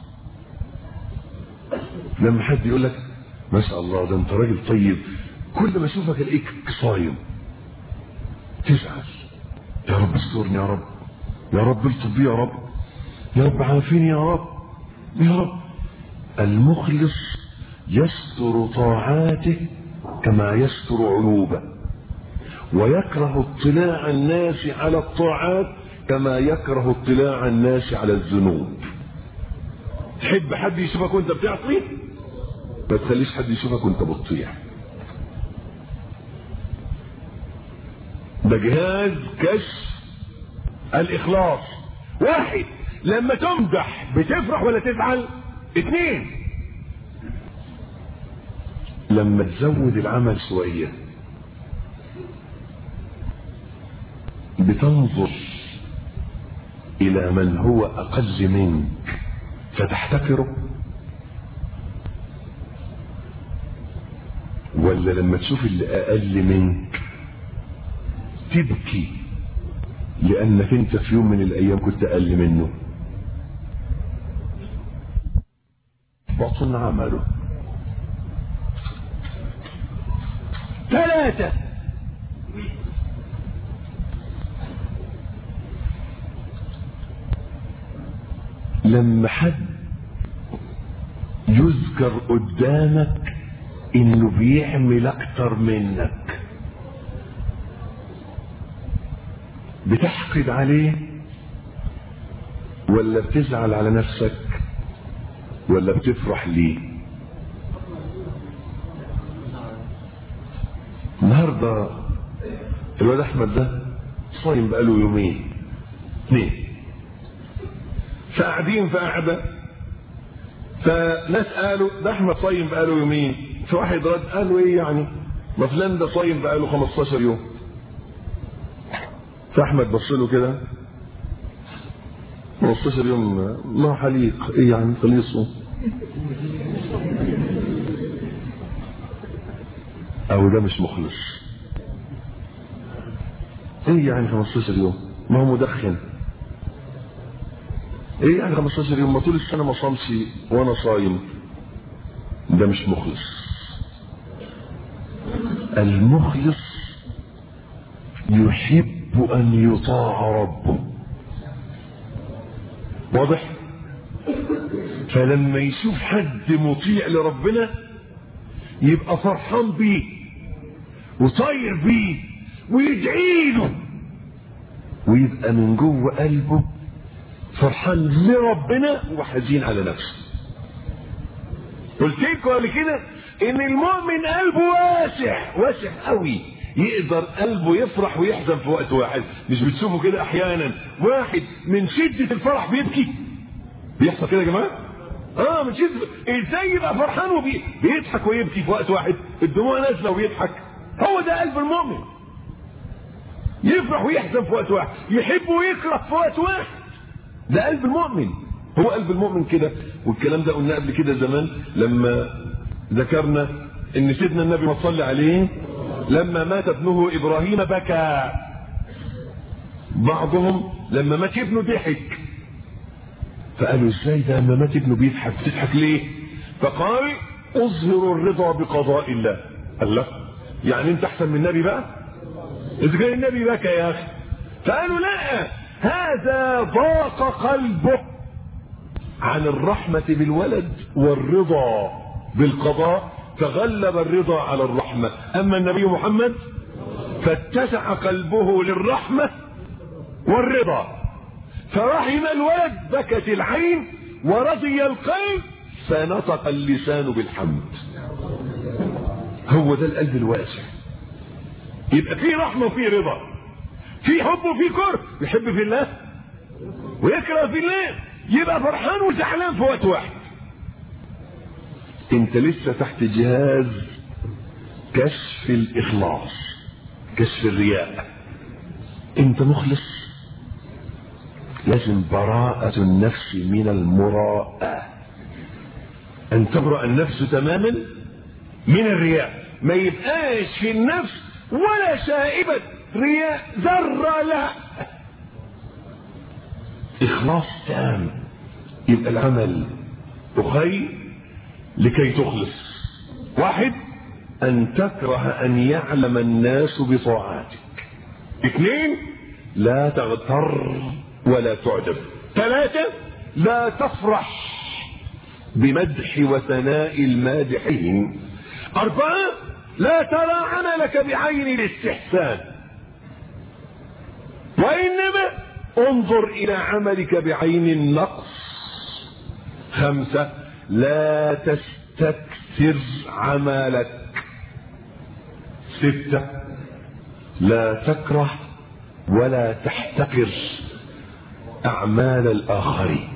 لما حد يقول لك ما شاء الله ده انت راجل طيب كل ما اشوفك الاقيك صايم تزعل يا رب استرني يا رب يا رب الطف بي يا رب يا رب عافيني يا رب يا رب المخلص يستر طاعاته كما يستر عيوبه ويكره اطلاع الناس على الطاعات كما يكره اطلاع الناس على الذنوب تحب حد يشوفك وانت بتعصي ما تخليش حد يشوفك وانت بتطيع ده جهاز كشف الاخلاص واحد لما تمدح بتفرح ولا تزعل اثنين لما تزود العمل شويه بتنظر الى من هو اقل منك فتحتقره ولا لما تشوف اللي اقل منك تبكي لانك انت في يوم من الايام كنت اقل منه بطن عمله ثلاثة لما حد يذكر قدامك انه بيعمل اكتر منك بتحقد عليه ولا بتزعل على نفسك ولا بتفرح ليه النهارده الواد احمد ده صايم بقاله يومين اثنين فقاعدين في قعده فناس قالوا ده احمد صايم بقاله يومين فواحد رد قالوا ايه يعني ما فلان ده صايم بقاله 15 يوم فاحمد بص له كده 15 يوم ما حليق ايه يعني خليه يصوم او ده مش مخلص ايه يعني 15 يوم ما هو مدخن ايه يعني 15 يوم ما طول السنه ما صامش وانا صايم ده مش مخلص المخلص يحب ان يطاع ربه واضح فلما يشوف حد مطيع لربنا يبقى فرحان بيه وطاير بيه ويدعي له ويبقى من جوه قلبه فرحان لربنا وحزين على نفسه قلت لكم قبل كده ان المؤمن قلبه واسع واسع قوي يقدر قلبه يفرح ويحزن في وقت واحد مش بتشوفوا كده احيانا واحد من شدة الفرح بيبكي بيحصل كده يا جماعة اه من شدة ازاي يبقى فرحان وبيضحك ويبكي في وقت واحد الدموع نازلة ويضحك هو ده قلب المؤمن يفرح ويحزن في وقت واحد يحب ويكره في وقت واحد ده قلب المؤمن هو قلب المؤمن كده والكلام ده قلنا قبل كده زمان لما ذكرنا ان سيدنا النبي صلى عليه لما مات ابنه ابراهيم بكى بعضهم لما مات ابنه ضحك فقالوا ازاي ده لما مات ابنه بيضحك بتضحك ليه فقال اظهر الرضا بقضاء الله قال لا يعني انت احسن من النبي بقى اذا كان النبي بكى يا اخي فقالوا لا هذا ضاق قلبه عن الرحمة بالولد والرضا بالقضاء تغلب الرضا على الرحمة أما النبي محمد فاتسع قلبه للرحمة والرضا فرحم الولد بكت العين ورضي القلب فنطق اللسان بالحمد هو ده القلب الواسع يبقى فيه رحمة وفيه رضا في حب وفي كره يحب في الله ويكره في الله يبقى فرحان وزعلان في وقت واحد انت لسه تحت جهاز كشف الاخلاص كشف الرياء انت مخلص لازم براءة النفس من المراءة ان تبرأ النفس تماما من الرياء ما يبقاش في النفس ولا شائبة رياء ذرة لا إخلاص تام يبقى العمل أخي لكي تخلص واحد أن تكره أن يعلم الناس بطاعاتك اثنين لا تغتر ولا تعجب ثلاثة لا تفرح بمدح وثناء المادحين أربعة لا ترى عملك بعين الاستحسان وإنما انظر إلى عملك بعين النقص خمسة لا تستكثر عملك ستة لا تكره ولا تحتقر أعمال الآخرين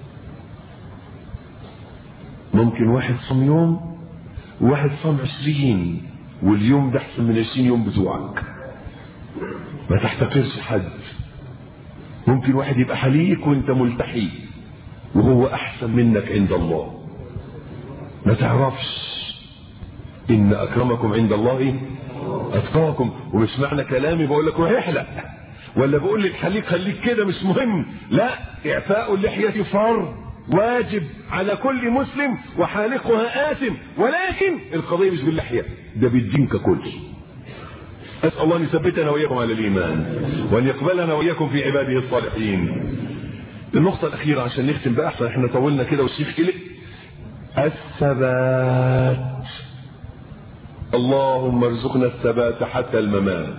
ممكن واحد صام يوم وواحد صام عشرين واليوم ده أحسن من عشرين يوم بتوعك ما تحتقرش حد ممكن واحد يبقى حليك وانت ملتحي وهو أحسن منك عند الله ما تعرفش إن أكرمكم عند الله أتقاكم ومش معنى كلامي بقول لك روح احلق ولا بقول لك خليك خليك كده مش مهم لا إعفاء اللحية فرض واجب على كل مسلم وحالقها آثم ولكن القضية مش باللحية ده بالدين ككل أسأل الله أن يثبتنا وإياكم على الإيمان وأن يقبلنا وإياكم في عباده الصالحين النقطة الأخيرة عشان نختم بقى أحسن احنا طولنا كده والشيخ قلق الثبات اللهم ارزقنا الثبات حتى الممات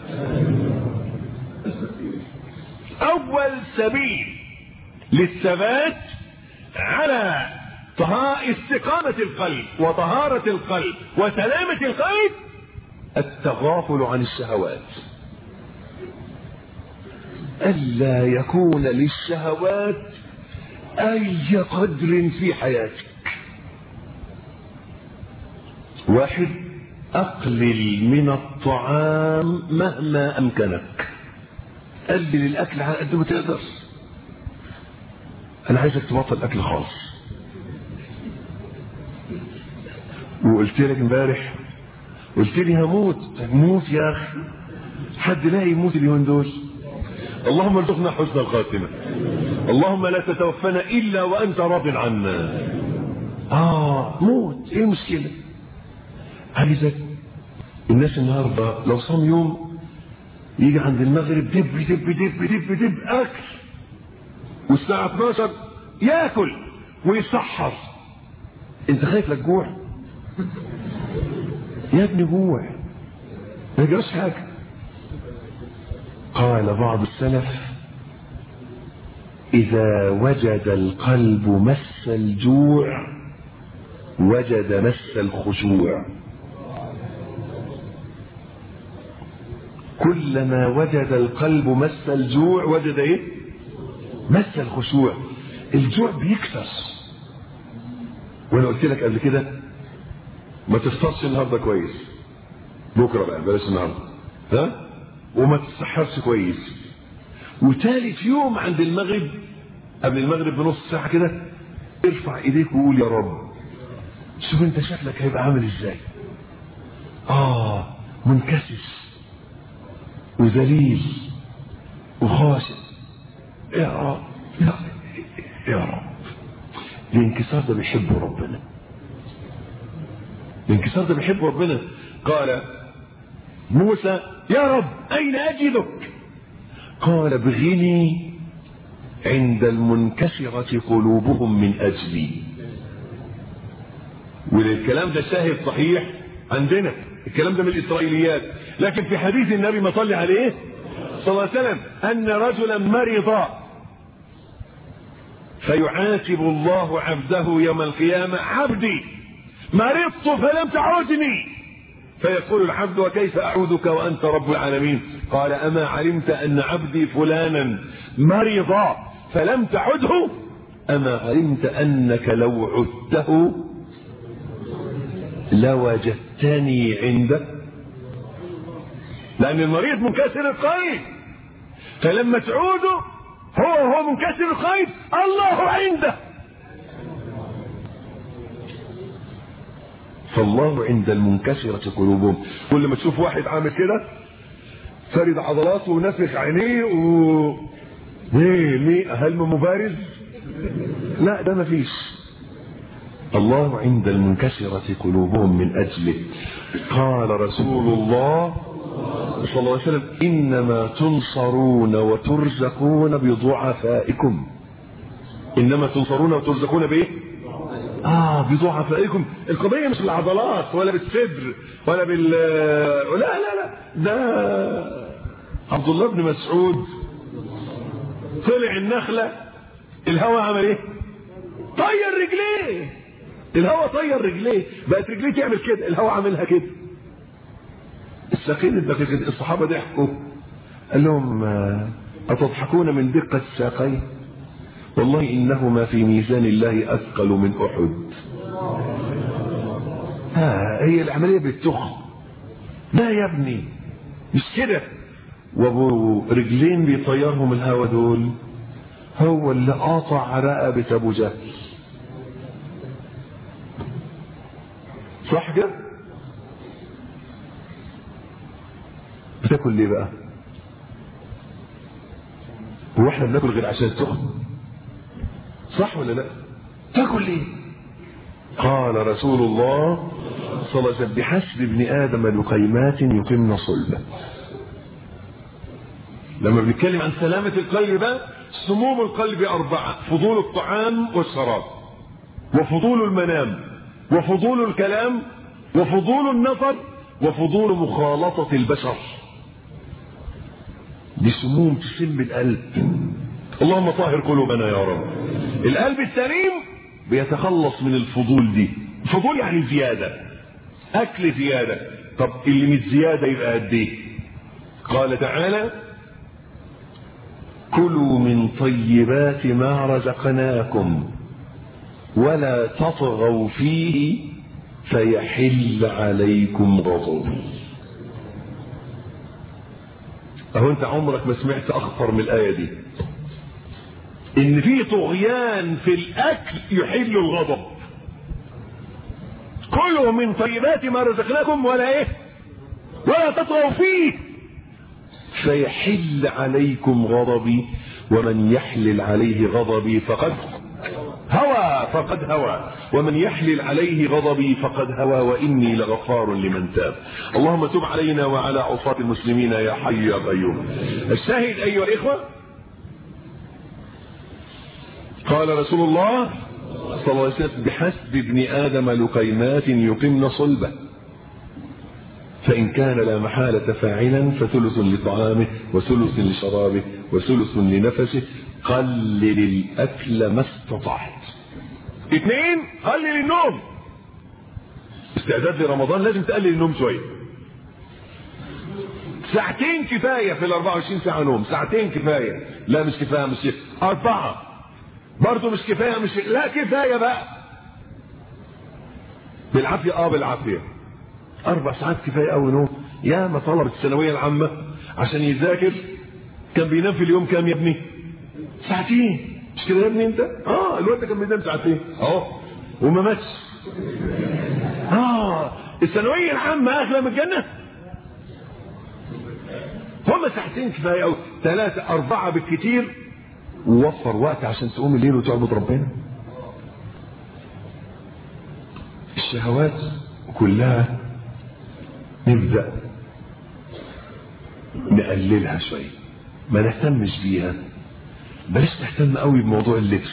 أول سبيل للثبات على استقامة القلب وطهارة القلب وسلامة القلب التغافل عن الشهوات ألا يكون للشهوات أي قدر في حياتك واحد أقلل من الطعام مهما أمكنك قلل الأكل على قد ما تقدر أنا عايزك تبطل أكل خالص وقلت لك امبارح قلت لي هموت موت يا أخي حد لا يموت اليومين دول اللهم ارزقنا حسن الخاتمة اللهم لا تتوفنا إلا وأنت راض عنا آه موت إيه المشكلة عايزك الناس النهاردة لو صام يوم يجي عند المغرب دب دب دب دب دب أكل والساعة 12 ياكل ويسحر انت خايف لك جوع يا ابني جوع ما يجراش حاجة قال بعض السلف إذا وجد القلب مس الجوع وجد مس الخشوع كلما وجد القلب مس الجوع وجد ايه مس الخشوع الجوع بيكسر وانا قلت لك قبل كده ما تفطرش النهارده كويس بكره بقى بلاش النهارده ها وما تتسحرش كويس وثالث يوم عند المغرب قبل المغرب بنص ساعه كده ارفع ايديك وقول يا رب شوف انت شكلك هيبقى عامل ازاي اه منكسس وذليل وخاشع يا رب يا, يا رب الانكسار ده بيحبه ربنا الانكسار ده بيحبه ربنا قال موسى يا رب أين أجدك قال ابغني عند المنكسرة قلوبهم من أجلي والكلام ده شاهد صحيح عندنا الكلام ده من الإسرائيليات لكن في حديث النبي ما صلي عليه صلى الله عليه وسلم أن رجلا مرض فيعاتب الله عبده يوم القيامة عبدي مرضت فلم تعودني فيقول العبد وكيف أعودك وأنت رب العالمين قال أما علمت أن عبدي فلانا مرض فلم تعده أما علمت أنك لو عدته لوجدتني عنده لأن المريض منكسر القلب فلما تعوده هو هو منكسر القلب الله عنده فالله عند المنكسرة قلوبهم كل ما تشوف واحد عامل كده فارد عضلاته ونفخ عينيه و ايه ليه هل مبارز لا ده مفيش الله عند المنكسرة قلوبهم من أجله قال رسول الله صلى الله عليه وسلم إنما تنصرون وترزقون بضعفائكم إنما تنصرون وترزقون بإيه؟ آه بضعفائكم القضية مش بالعضلات ولا بالصدر ولا بال لا لا لا ده عبد الله بن مسعود طلع النخلة الهواء عمل ايه؟ طير رجليه الهواء طير رجليه بقت رجليه تعمل كده الهواء عاملها كده الساقين الدقيقة الصحابة ضحكوا قال لهم أتضحكون من دقة الساقين والله إنهما في ميزان الله أثقل من أحد ها هي العملية بالتخ لا يا ابني مش كده وابو رجلين بيطيرهم الهوا دول هو اللي قاطع رقبة ابو جهل صح كده بتاكل ليه بقى هو احنا بناكل غير عشان التخن صح ولا لا تاكل ليه قال رسول الله صلى الله عليه وسلم بحسب ابن ادم لقيمات يقمن صلبه لما بنتكلم عن سلامة القلب بقى سموم القلب أربعة فضول الطعام والشراب وفضول المنام وفضول الكلام وفضول النظر وفضول مخالطة البشر دي سموم تسم القلب اللهم طهر قلوبنا يا رب القلب السليم بيتخلص من الفضول دي الفضول يعني زيادة أكل زيادة طب اللي مش زيادة يبقى قد ايه قال تعالى كلوا من طيبات ما رزقناكم ولا تطغوا فيه فيحل عليكم غضب اهو انت عمرك ما سمعت اخطر من الايه دي ان في طغيان في الاكل يحل الغضب كلوا من طيبات ما رزقناكم ولا ايه ولا تطغوا فيه فيحل عليكم غضبي ومن يحلل عليه غضبي فقد هوى فقد هوى ومن يحلل عليه غضبي فقد هوى وإني لغفار لمن تاب اللهم تب علينا وعلى عصاة المسلمين يا حي يا قيوم الشاهد أيها الإخوة قال رسول الله صلى الله عليه وسلم بحسب ابن آدم لقيمات يقمن صلبه فإن كان لا محالة فاعلا فثلث لطعامه وثلث لشرابه وثلث لنفسه قلل الأكل ما استطعت اثنين قلل النوم استعداد لرمضان لازم تقلل النوم شوية ساعتين كفاية في ال 24 ساعة نوم ساعتين كفاية لا مش كفاية مش كفاية أربعة برضه مش كفاية مش لا كفاية بقى بالعافية اه بالعافية اربع ساعات كفايه قوي نوم يا ما طلبة الثانويه العامه عشان يذاكر كان بينام في اليوم كام يا ابني ساعتين مش كده يا ابني انت اه الواد ده كان بينام ساعتين اهو وما ماتش اه الثانويه العامه اغلى من الجنه هم ساعتين كفايه قوي ثلاثه اربعه بالكثير ووفر وقت عشان تقوم الليل وتعبد ربنا الشهوات كلها نبدأ نقللها شوية ما نهتمش بيها بلاش تهتم قوي بموضوع اللبس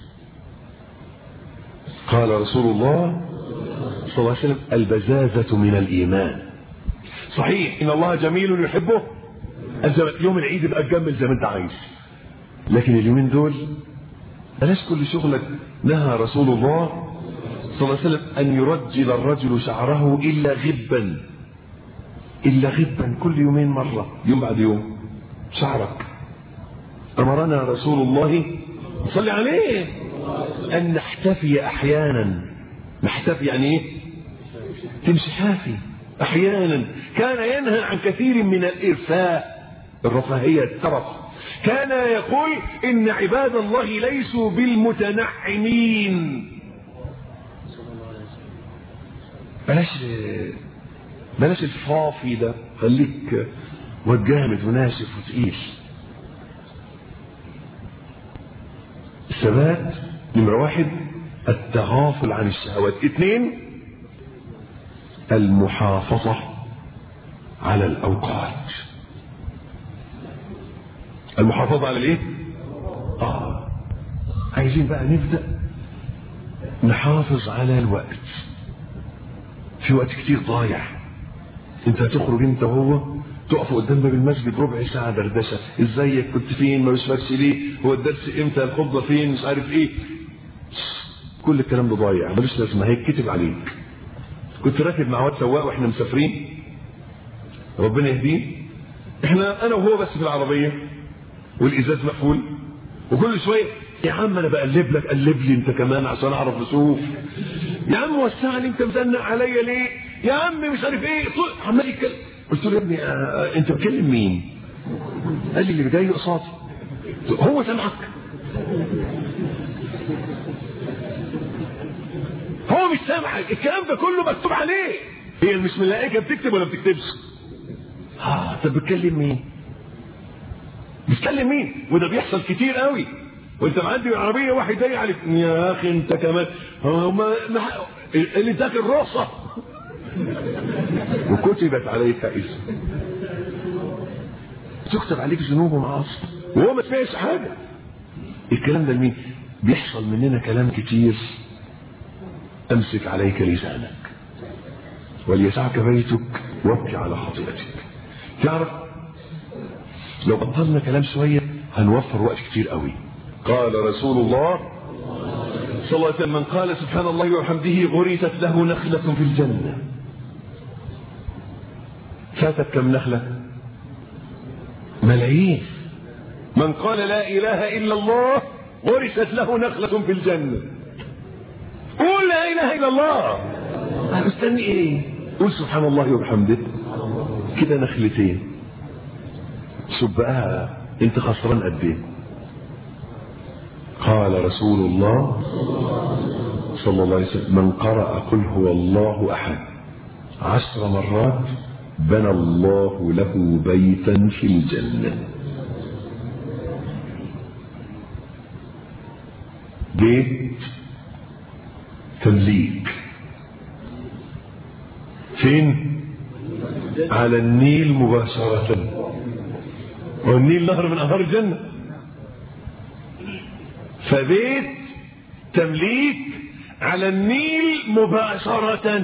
قال رسول الله صلى الله عليه وسلم البزازة من الإيمان صحيح إن الله جميل يحبه يوم العيد يبقى تجمل زي ما أنت عايز لكن اليومين دول بلاش كل شغلك نهى رسول الله صلى الله عليه وسلم أن يرجل الرجل شعره إلا غبا إلا غبا كل يومين مرة يوم بعد يوم شعرك أمرنا رسول الله صلى عليه أن نحتفي أحيانا نحتفي يعني إيه تمشي حافي أحيانا كان ينهى عن كثير من الإرفاء الرفاهية الترف كان يقول إن عباد الله ليسوا بالمتنعمين بلاش بلاش الفافي ده خليك واد جامد وناشف وتقيل الثبات نمرة واحد التغافل عن الشهوات اثنين المحافظة على الأوقات المحافظة على الايه؟ اه عايزين بقى نبدأ نحافظ على الوقت في وقت كتير ضايع انت هتخرج انت وهو تقفوا قدام باب المسجد ربع ساعة دردشة ازيك كنت فين ما بشوفكش ليه هو الدرس امتى الخطبة فين مش عارف ايه كل الكلام ده ضايع ملوش لازمة هيتكتب عليك كنت راكب مع واد سواق واحنا مسافرين ربنا يهديه احنا انا وهو بس في العربية والازاز مقفول وكل شوية يا عم انا بقلب لك قلب لي انت كمان عشان اعرف اشوف يا عم وسع لي انت مزنق عليا ليه يا عم مش عارف ايه طول عمال يتكلم قلت له يا ابني آه انت بتكلم مين قال لي اللي جاي قصادي هو سامعك هو مش سامعك الكلام ده كله مكتوب عليه هي مش ملائكه بتكتب ولا بتكتبش اه طب بتكلم مين بتكلم مين وده بيحصل كتير قوي وانت معدي بالعربيه واحد ضايق عليك يا اخي انت كمان هو ما ما اللي اداك الرخصه وكتبت عليك اسم تكتب عليك ذنوب ومعاصي وهو ما سمعش حاجه الكلام ده لمين بيحصل مننا كلام كتير امسك عليك لسانك وليسعك بيتك وابكي على خطيئتك تعرف لو بطلنا كلام شويه هنوفر وقت كتير قوي قال رسول الله صلى الله عليه وسلم من قال سبحان الله وبحمده غرست له نخلة في الجنة فاتت كم نخلة ملايين من قال لا إله إلا الله غرست له نخلة في الجنة قول لا إله إلا الله أنا مستني إيه قول سبحان الله وبحمده كده نخلتين شوف بقى انت خسران قد ايه قال رسول الله صلى الله عليه وسلم من قرأ قل هو الله أحد عشر مرات بنى الله له بيتا في الجنة بيت تمليك فين على النيل مباشرة والنيل نهر من أنهار الجنة فبيت تمليك على النيل مباشرة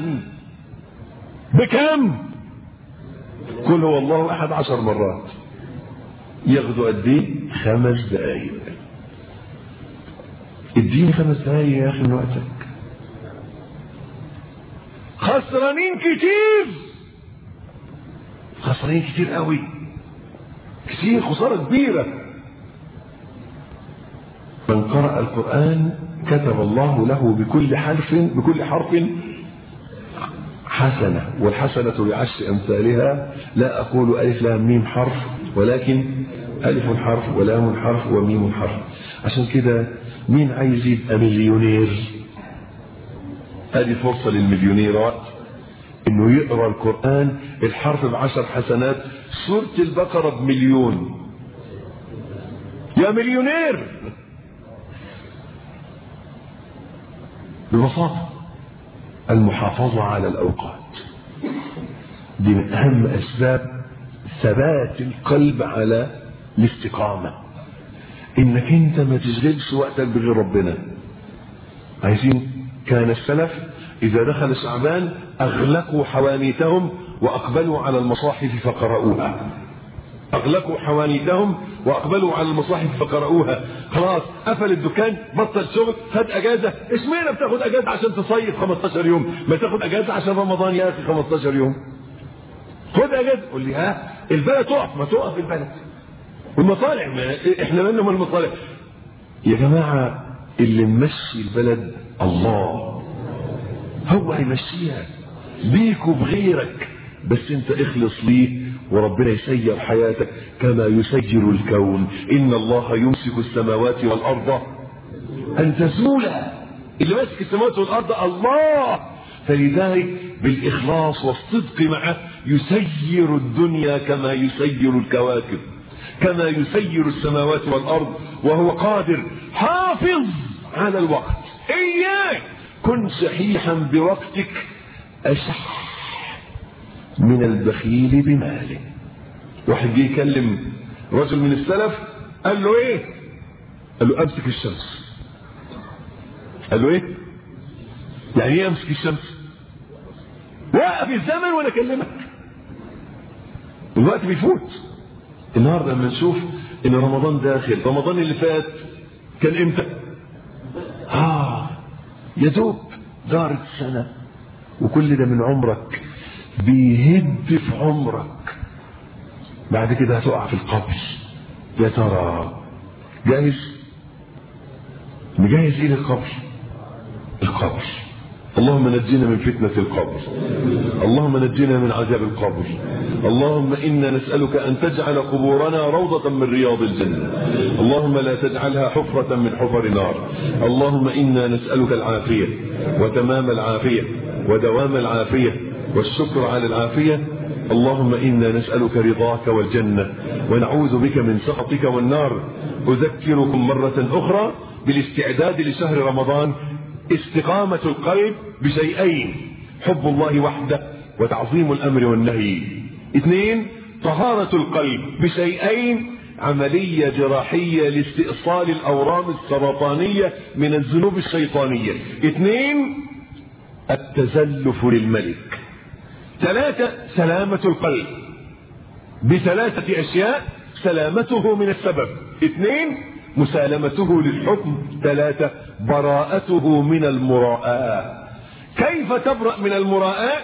بكم قل هو الله أحد عشر مرات ياخدوا قد ايه خمس دقايق اديني خمس دقايق يا اخي من وقتك خسرانين كتير خسرانين كتير قوي كتير خسارة كبيرة من قرأ القرآن كتب الله له بكل حرف بكل حرف حسنة والحسنة بعشر أمثالها لا أقول ألف لام ميم حرف ولكن ألف حرف ولام حرف وميم حرف عشان كده مين عايز يبقى مليونير هذه فرصة للمليونيرات انه يقرأ القرآن الحرف بعشر حسنات سورة البقرة بمليون يا مليونير ببساطة المحافظة على الأوقات دي من أهم أسباب ثبات القلب على الاستقامة إنك أنت ما تشغلش وقتك بغير ربنا عايزين كان السلف إذا دخل شعبان أغلقوا حوانيتهم وأقبلوا على المصاحف فقرأوها أغلقوا حوانيتهم وأقبلوا على المصاحف فقرأوها خلاص قفل الدكان بطل شغل خد أجازة اشمعنى بتاخد أجازة عشان تصيف 15 يوم ما تاخد أجازة عشان رمضان يا أخي 15 يوم خد أجازة قول لي ها البلد تقف ما تقف البلد والمصالح ما احنا مالنا من المصالح يا جماعة اللي ممشي البلد الله هو هيمشيها بيك وبغيرك بس انت اخلص ليه وربنا يسير حياتك كما يسير الكون ان الله يمسك السماوات والارض ان تزولا اللي ماسك السماوات والارض الله فلذلك بالاخلاص والصدق معه يسير الدنيا كما يسير الكواكب كما يسير السماوات والأرض وهو قادر حافظ على الوقت إياك كن شحيحا بوقتك أشح من البخيل بماله واحد جه يكلم رجل من السلف قال له ايه قال له امسك الشمس قال له ايه يعني ايه امسك الشمس وقف الزمن وانا اكلمك الوقت بيفوت النهارده لما نشوف ان رمضان داخل رمضان اللي فات كان امتى اه يا دوب دارت سنه وكل ده من عمرك بيهد في عمرك بعد كده هتقع في القبر يا ترى جاهز مجهز ايه للقبر القبر اللهم نجنا من فتنة القبر اللهم نجنا من عذاب القبر اللهم إنا نسألك أن تجعل قبورنا روضة من رياض الجنة اللهم لا تجعلها حفرة من حفر النار اللهم إنا نسألك العافية وتمام العافية ودوام العافية والشكر على العافية اللهم إنا نسألك رضاك والجنة ونعوذ بك من سخطك والنار أذكركم مرة أخرى بالاستعداد لشهر رمضان استقامة القلب بشيئين حب الله وحده وتعظيم الأمر والنهي اثنين طهارة القلب بشيئين عملية جراحية لاستئصال الأورام السرطانية من الذنوب الشيطانية اثنين التزلف للملك ثلاثة سلامة القلب بثلاثة أشياء سلامته من السبب اثنين مسالمته للحكم ثلاثة براءته من المراءة كيف تبرأ من المراءة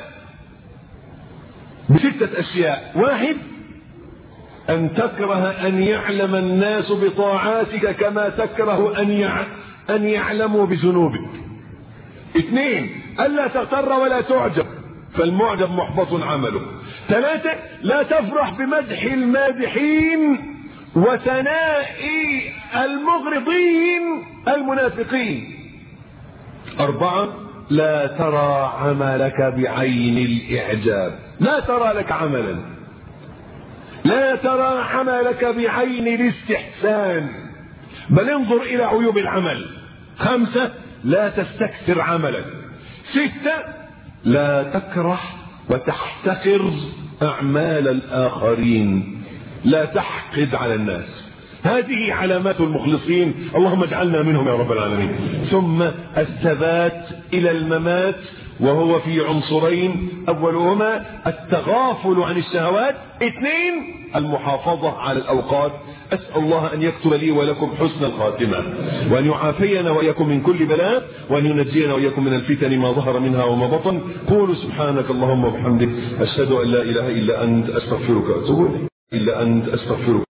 بستة أشياء واحد أن تكره أن يعلم الناس بطاعاتك كما تكره أن يع... أن يعلموا بذنوبك اثنين ألا تغتر ولا تعجب فالمعجب محبط عمله ثلاثة لا تفرح بمدح المادحين وثناء المغرضين المنافقين أربعة لا ترى عملك بعين الإعجاب لا ترى لك عملا لا ترى عملك بعين الاستحسان بل انظر إلى عيوب العمل خمسة لا تستكثر عملك ستة لا تكره وتحتقر أعمال الآخرين لا تحقد على الناس هذه علامات المخلصين اللهم اجعلنا منهم يا رب العالمين ثم الثبات إلى الممات وهو في عنصرين أولهما التغافل عن الشهوات اثنين المحافظة على الأوقات أسأل الله أن يكتب لي ولكم حسن الخاتمة وأن يعافينا وإياكم من كل بلاء وأن ينجينا وإياكم من الفتن ما ظهر منها وما بطن قولوا سبحانك اللهم وبحمدك أشهد أن لا إله إلا أنت أستغفرك وأتوب إليك إلا أنت أستغفرك